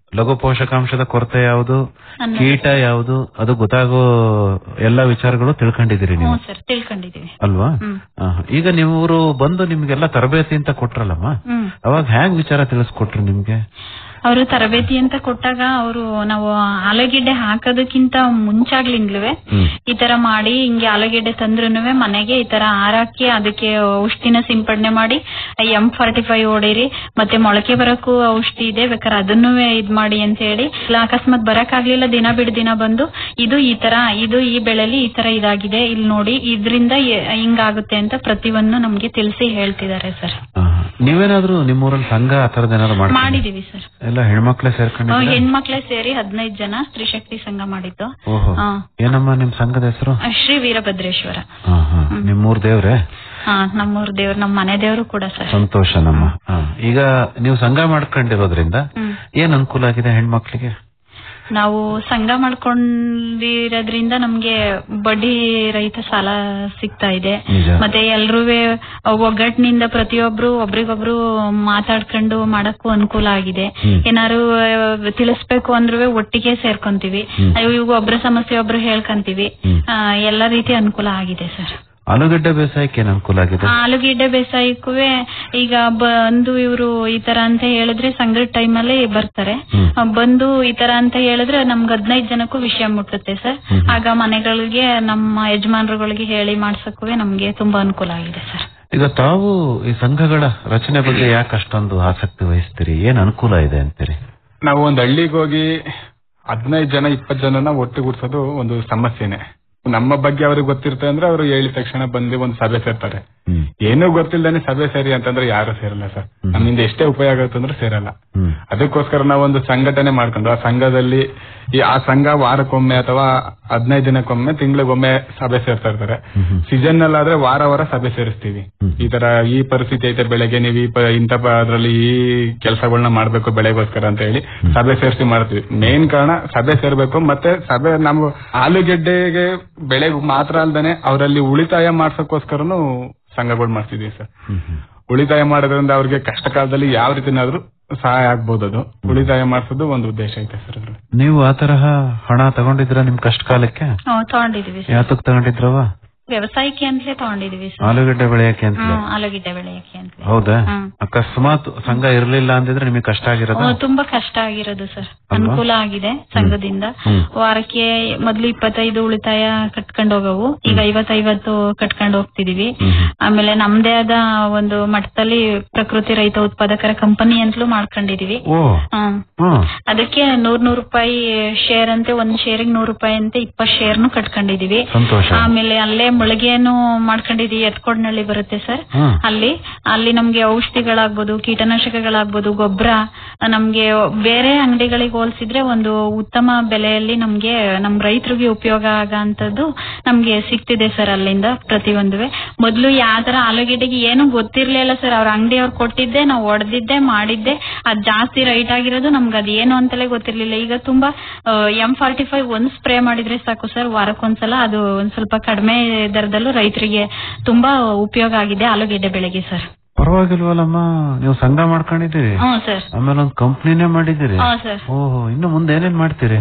ಲಘು ಪೋಷಕಾಂಶದ ಕೊರತೆ ಯಾವುದು ಅನ್ನೋದು. ಕೀಟ ಯಾವುದು ಅದು ಗೊತ್ತಾಗೋ ಎಲ್ಲಾ ವಿಚಾರಗಳು ತಿಳ್ಕೊಂಡಿದ್ದೀರಿ ಹ್ಞೂ ನೀವು ಸರ್ ತಿಳ್ಕೊಂಡಿದೀವಿ ಅಲ್ವಾ ಹ್ಮ್. ಆಹಾ. ಈಗ ನೀವು ಬಂದು ನಿಮ್ಗೆಲ್ಲ ತರಬೇತಿ ಅಂತ ಕೊಟ್ರಲ್ಲಮ್ಮ ಹ್ಮ್ ಅವಾಗ ಹ್ಯಾಂಗ್ ವಿಚಾರ ತಿಳಿಸ್ಕೊಟ್ರು ನಿಮ್ಗೆ ಅವರು ತರಬೇತಿ ಅಂತ ಕೊಟ್ಟಾಗ ಅವರು ನಾವು ಆಲೂಗೆಡ್ಡೆ ಹಾಕೋದಕ್ಕಿಂತ ಮುಂಚಾಗ್ಲಿಂದ್ಲೂ ಹ್ಮ್. ಈ ತರ ಮಾಡಿ ಹಿಂಗೆ ಆಲೂಗೆಡ್ಡೆ ತಂದ್ರುನುವೆ ಮನೆಗೆ ಈ ತರ ಹಾರಾಕಿ ಅದಕ್ಕೆ ಔಷಧಿನ ಸಿಂಪಡಣೆ ಮಾಡಿ ಎಂ ಫಾರ್ಟಿ ಫೈವ್ ಹೊಡೀರಿ ಮತ್ತೆ ಮೊಳಕೆ ಬರಕ್ಕೂ ಔಷಧಿ ಇದೆ ಬೇಕಾದ್ರೆ ಅದನ್ನು ಇದ್ ಮಾಡಿ ಅಂತ ಹೇಳಿ ಇಲ್ಲ ಅಕಸ್ಮಾತ್ ಬರಕ್ ಆಗ್ಲಿಲ್ಲ ದಿನ ಬಿಡ್ ದಿನ ಬಂದು ಇದು ಈ ತರ ಇದು ಈ ಬೆಳೆಲಿ ಈ ತರ ಇದಾಗಿದೆ ಇಲ್ಲಿ ನೋಡಿ ಇದ್ರಿಂದ ಎ- ಹಿಂಗಾಗುತ್ತೆ ಅಂತ ಪ್ರತಿಯೊಂದು ನಮ್ಗೆ ತಿಳಿಸಿ ಹೇಳ್ತಿದ್ದಾರೆ ಸರ್ ಆಹಾ. ನೀವೇನಾದ್ರೂ ನಿಮ್ಮೂರಲ್ಲಿ ಸಂಘ ಆ ತರದ್ ಏನಾದ್ರು ಮಾಡಿ ಮಾಡಿದೀವಿ ಸರ್ ಎಲ್ಲ ಹೆಣ್ಮಕ್ಳೇ ಸೇರ್ಕೊಂಡಿದ್ದೀರಾ ಹೆಣ್ಮಕ್ಳೇ ಸೇರಿ ಹದಿನೈದು ಜನ ಸ್ತ್ರೀಶಕ್ತಿ ಸಂಘ ಮಾಡಿದ್ದು ಓಹೋ ಹಾ. ಏನಮ್ಮ ನಿಮ್ ಸಂಘದ ಹೆಸರು ಆ, ಶ್ರೀ ವೀರಭದ್ರೇಶ್ವರ ಹಾ ಹಾ ನಿಮ್ಮೂರ್ ದೇವ್ರೆ ಹಾ ನಮ್ಮೂರ್ ದೇವ್ರು ನಮ್ಮ ಮನೆ ದೇವ್ರು ಕೂಡ ಸರ್ ಸಂತೋಷ ನಮ್ಮ ಹಾ. ಈಗ ನೀವು ಸಂಘ ಮಾಡ್ಕೊಂಡಿರೋದ್ರಿಂದ ಹ್ಮ್. ಏನ್ ಅನುಕೂಲ ಆಗಿದೆ ಹೆಣ್ಮಕ್ಳಿಗೆ ನಾವು ಸಂಘ ಮಾಡ್ಕೊಂಡಿರೋದ್ರಿಂದ ನಮ್ಗೆ ಬಡ್ಡಿ ರಹಿತ ಸಾಲ ಸಿಗ್ತಾ ಇದೆ ನಿಜ. ಮತ್ತೆ ಎಲ್ರೂ ಒಗ್ಗಟ್ಟಿನಿಂದ ಪ್ರತಿಯೊಬ್ರು ಒಬ್ರಿಗೊಬ್ರು ಮಾತಾಡ್ಕೊಂಡು ಮಾಡಕ್ಕೂ ಅನುಕೂಲ ಆಗಿದೆ ಹ್ಮ್. ಏನಾರು ಆ, ತಿಳಿಸ್ಬೇಕು ಅಂದ್ರೂ ಒಟ್ಟಿಗೆ ಸೇರ್ಕೊಂತೀವಿ ಹ್ಮ್. ಇವಾಗ ಒಬ್ರ ಸಮಸ್ಯೆ ಒಬ್ರು ಹೇಳ್ಕೊಂತೀವಿ ಹ್ಮ್. ಆ, ಎಲ್ಲ ರೀತಿ ಅನುಕೂಲ ಆಗಿದೆ ಸರ್ ಆಲೂಗಡ್ಡೆ ಬೇಸಾಯಕ್ಕೆ ಏನ್ ಅನುಕೂಲ ಆಗಿದೆ ಆಲೂಗೆಡ್ಡೆ ಬೇಸಾಯಕ್ಕೂ ಈಗ ಬಂದು ಇವರು ಈ ತರ ಅಂತ ಹೇಳಿದ್ರೆ ಸಂಘದ ಟೈಮಲ್ಲಿ ಬರ್ತಾರೆ ಹ್ಮ್. ಆ, ಬಂದು ಈ ತರ ಅಂತ ಹೇಳಿದ್ರೆ ನಮ್ಗೆ ಹದಿನೈದು ಜನಕ್ಕೂ ವಿಷಯ ಮುಟ್ಟುತ್ತೆ ಸರ್ ಹ್ಮ್. ಆಗ ಮನೆಗಳಿಗೆ ನಮ್ಮ ಯಜಮಾನ್ರುಗಳಿಗೆ ಹೇಳಿ ಮಾಡ್ಸಕ್ಕೂ ನಮ್ಗೆ ತುಂಬಾ ಅನುಕೂಲ ಆಗಿದೆ ಸರ್ ಈಗ ತಾವು ಈ ಸಂಘಗಳ ರಚನೆ ಬಗ್ಗೆ ಯಾಕೆ ಅಷ್ಟೊಂದು ಆಸಕ್ತಿ ವಹಿಸ್ತೀರಿ ಏನ್ ಅನುಕೂಲ ಇದೆ ಅಂತೀರಿ ನಾವು ಒಂದ್ ಹಳ್ಳಿಗೆ ಹೋಗಿ ಹದಿನೈದು ಜನ ಇಪ್ಪತ್ತು ಜನನ ಒಟ್ಟುಗೂಡ್ಸೋದು ಒಂದು ಸಮಸ್ಯೆನೆ ನಮ್ಮ ಬಗ್ಗೆ ಅವ್ರಿಗೆ ಗೊತ್ತಿರುತ್ತೆ ಅಂದ್ರೆ ಅವರು ಹೇಳಿದ ತಕ್ಷಣ ಬಂದು ಒಂದು ಸಭೆ ಸೇರ್ತಾರೆ ಏನೂ ಗೊತ್ತಿಲ್ಲದೇನೆ ಸಭೆ ಸೇರಿ ಅಂತಂದ್ರೆ ಯಾರು ಸೇರಲ್ಲ ಸರ್ ನಮ್ಮಿಂದ ಎಷ್ಟೇ ಉಪಯೋಗ ಆಗುತ್ತೆ ಅಂದ್ರೆ ಸೇರಲ್ಲ ಅದಕ್ಕೋಸ್ಕರ ನಾವು ಒಂದು ಸಂಘಟನೆ ಮಾಡ್ಕೊಂಡು ಆ ಸಂಘದಲ್ಲಿ ಈ ಆ ಸಂಘ ವಾರಕ್ಕೊಮ್ಮೆ ಅಥವಾ ಹದಿನೈದು ದಿನಕ್ಕೊಮ್ಮೆ ತಿಂಗಳಿಗೊಮ್ಮೆ ಸಭೆ ಸೇರ್ತಾ ಇರ್ತಾರೆ ಸೀಸನ್ ನಲ್ಲಾದ್ರೆ ವಾರ ವಾರ ಸಭೆ ಸೇರಿಸ್ತೀವಿ ಈ ತರ ಈ ಪರಿಸ್ಥಿತಿ ಐತೆ ಬೆಳೆಗೆ ನೀವು ಈ ಪ- ಇಂಥ ಪ- ಅದ್ರಲ್ಲಿ ಈ ಕೆಲಸಗಳನ್ನ ಮಾಡ್ಬೇಕು ಬೆಳೆಗೋಸ್ಕರ ಅಂತ ಹೇಳಿ ಸಭೆ ಸೇರಿಸಿ ಮಾಡ್ತೀವಿ ಮೇನ್ ಕಾರಣ ಸಭೆ ಸೇರ್ಬೇಕು ಮತ್ತೆ ಸಭೆ ನಾವು ಆಲೂಗೆಡ್ಡೆಗೆ ಬೆಳೆಗೆ ಮಾತ್ರ ಅಲ್ದೇನೆ ಅವರಲ್ಲಿ ಉಳಿತಾಯ ಮಾಡ್ಸಕ್ಕೋಸ್ಕರನು ಸಂಘಗಳು ಮಾಡ್ತಿದೀವಿ ಸರ್ ಉಳಿತಾಯ ಮಾಡೋದ್ರಿಂದ ಅವ್ರಿಗೆ ಕಷ್ಟ ಕಾಲದಲ್ಲಿ ಯಾವ ರೀತಿನಾದ್ರೂ ಸಹಾಯ ಆಗ್ಬೋದು ಅದು ಉಳಿತಾಯ ಮಾಡಿಸೋದು ಒಂದು ಉದ್ದೇಶ ಐತೆ ಸರ್ ಅದ್ರಲ್ಲಿ ನೀವು ಆ ತರಹ ಹಣ ತಗೊಂಡಿದ್ರ ನಿಮ್ ಕಷ್ಟ ಕಾಲಕ್ಕೆ ಹ್ಮ್, ತಗೊಂಡಿದೀವಿ ಸರ್ ಯಾತಕ್ ತಗೊಂಡಿದ್ರವ ವ್ಯವಸಾಯಕ್ಕೆ ಅಂತಲೇ ತಗೊಂಡಿದೀವಿ ಸರ್ ಆಲೂಗಡ್ಡೆ ಬೆಳೆಯಕ್ಕೆ ಅಂತ ಹ್ಮ್ ಆಲೂಗೆಡ್ಡೆ ಬೆಳೆಯಕ್ಕೆ ಅಂತ ಹೌದಾ ಹ್ಮ್. ಅಕಸ್ಮಾತ್ ಸಂಘ ಇರ್ಲಿಲ್ಲ ಅಂದಿದ್ರೆ ನಿಮಗೆ ಕಷ್ಟ ಆಗಿರೋದ ಹ್ಮ್, ತುಂಬಾ ಕಷ್ಟ ಆಗಿರೋದು ಸರ್ ಅಲ್ವಾ? ಅನುಕೂಲ ಆಗಿದೆ ಸಂಘದಿಂದ ಹ್ಮ್. ವಾರಕ್ಕೆ ಮೊದ್ಲು ಇಪ್ಪತ್ತೈದು ಉಳಿತಾಯ ಕಟ್ಕೊಂಡು ಹೋಗವು ಈಗ ಐವತ್ತೈವತ್ತು ಕಟ್ಕೊಂಡು ಹೋಗ್ತಿದೀವಿ ಆಮೇಲೆ ನಮ್ದೇ ಆದ ಒಂದು ಮಟ್ಟದಲ್ಲಿ ಪ್ರಕೃತಿ ರೈತ ಉತ್ಪಾದಕರ ಕಂಪನಿ ಅಂತಲೂ ಮಾಡ್ಕೊಂಡಿದೀವಿ ಓ ಹ್ಮ್ ಹ್ಮ್ ಅದಕ್ಕೆ ನೂರ್ ನೂರ್ ರೂಪಾಯಿ ಶೇರ್ ಅಂತೆ ಒಂದ್ ಶೇರಿಗೆ ನೂರ್ ರೂಪಾಯಿ ಅಂತೆ ಇಪ್ಪತ್ ಶೇರ್ನು ಕಟ್ಕೊಂಡಿದೀವಿ ಸಂತೋಷ ಆಮೇಲೆ ಅಲ್ಲೇ ಮುಳುಗೆನು ಮಾಡ್ಕೊಂಡಿದೀವಿ ಎತ್ಕೊಡ್ನಳ್ಳಿ ಬರುತ್ತೆ ಸರ್ ಹ್ಮ್. ಅಲ್ಲಿ ಅಲ್ಲಿ ನಮ್ಗೆ ಔಷಧಿಗಳಾಗ್ಬೋದು ಕೀಟನಾಶಕಗಳಾಗ್ಬೋದು ಗೊಬ್ಬರ ನಮ್ಗೆ ಬೇರೆ ಅಂಗಡಿಗಳಿಗೆ ಹೋಲಿಸಿದ್ರೆ ಒಂದು ಉತ್ತಮ ಬೆಲೆಯಲ್ಲಿ ನಮ್ಗೆ ನಮ್ ರೈತರಿಗೆ ಉಪಯೋಗ ಆಗಂತದ್ದು ನಮ್ಗೆ ಸಿಗ್ತಿದೆ ಸರ್ ಅಲ್ಲಿಂದ ಪ್ರತಿಯೊಂದುವೆ ಮೊದ್ಲು ಯಾವ ತರ ಆಲೂಗೆಡ್ಡೆಗೆ ಏನು ಗೊತ್ತಿರ್ಲಿಲ್ಲ ಸರ್ ಅವ್ರ ಅಂಗಡಿಯವ್ರು ಕೊಟ್ಟಿದ್ದೆ ನಾವು ಹೊಡೆದಿದ್ದೆ ಮಾಡಿದ್ದೆ ಅದ್ ಜಾಸ್ತಿ ರೈಟ್ ಆಗಿರೋದು ನಮ್ಗೆ ಅದ್ ಏನು ಅಂತಲೇ ಗೊತ್ತಿರ್ಲಿಲ್ಲ ಈಗ ತುಂಬಾ ಎಂ ಫಾರ್ಟಿ ಫೈವ್ ಒಂದ್ ಸ್ಪ್ರೇ ಮಾಡಿದ್ರೆ ಸಾಕು ಸರ್ ವಾರಕ್ಕೊಂದ್ಸಲ ಅದು ಒಂದ್ ಸ್ವಲ್ಪ ಕಡಿಮೆ ದರದಲ್ಲೂ ರೈತರಿಗೆ ತುಂಬಾ ಉಪಯೋಗ ಆಗಿದೆ ಆಲೂಗೆಡ್ಡೆ ಬೆಳೆಗೆ ಸರ್ ಪರವಾಗಿಲ್ವಲ್ಲಮ್ಮ ನೀವು ಸಂಘ ಮಾಡ್ಕೊಂಡಿದ್ದೀರಿ ಹ್ಞೂ ಸರ್ ಆಮೇಲೆ ಒಂದು ಕಂಪ್ನಿನೇ ಮಾಡಿದ್ದೀರಿ ಹ್ಞೂ ಸರ್ ಓಹೋ ಇನ್ನು ಮುಂದೆ ಏನೇನ್ ಮಾಡ್ತೀರಿ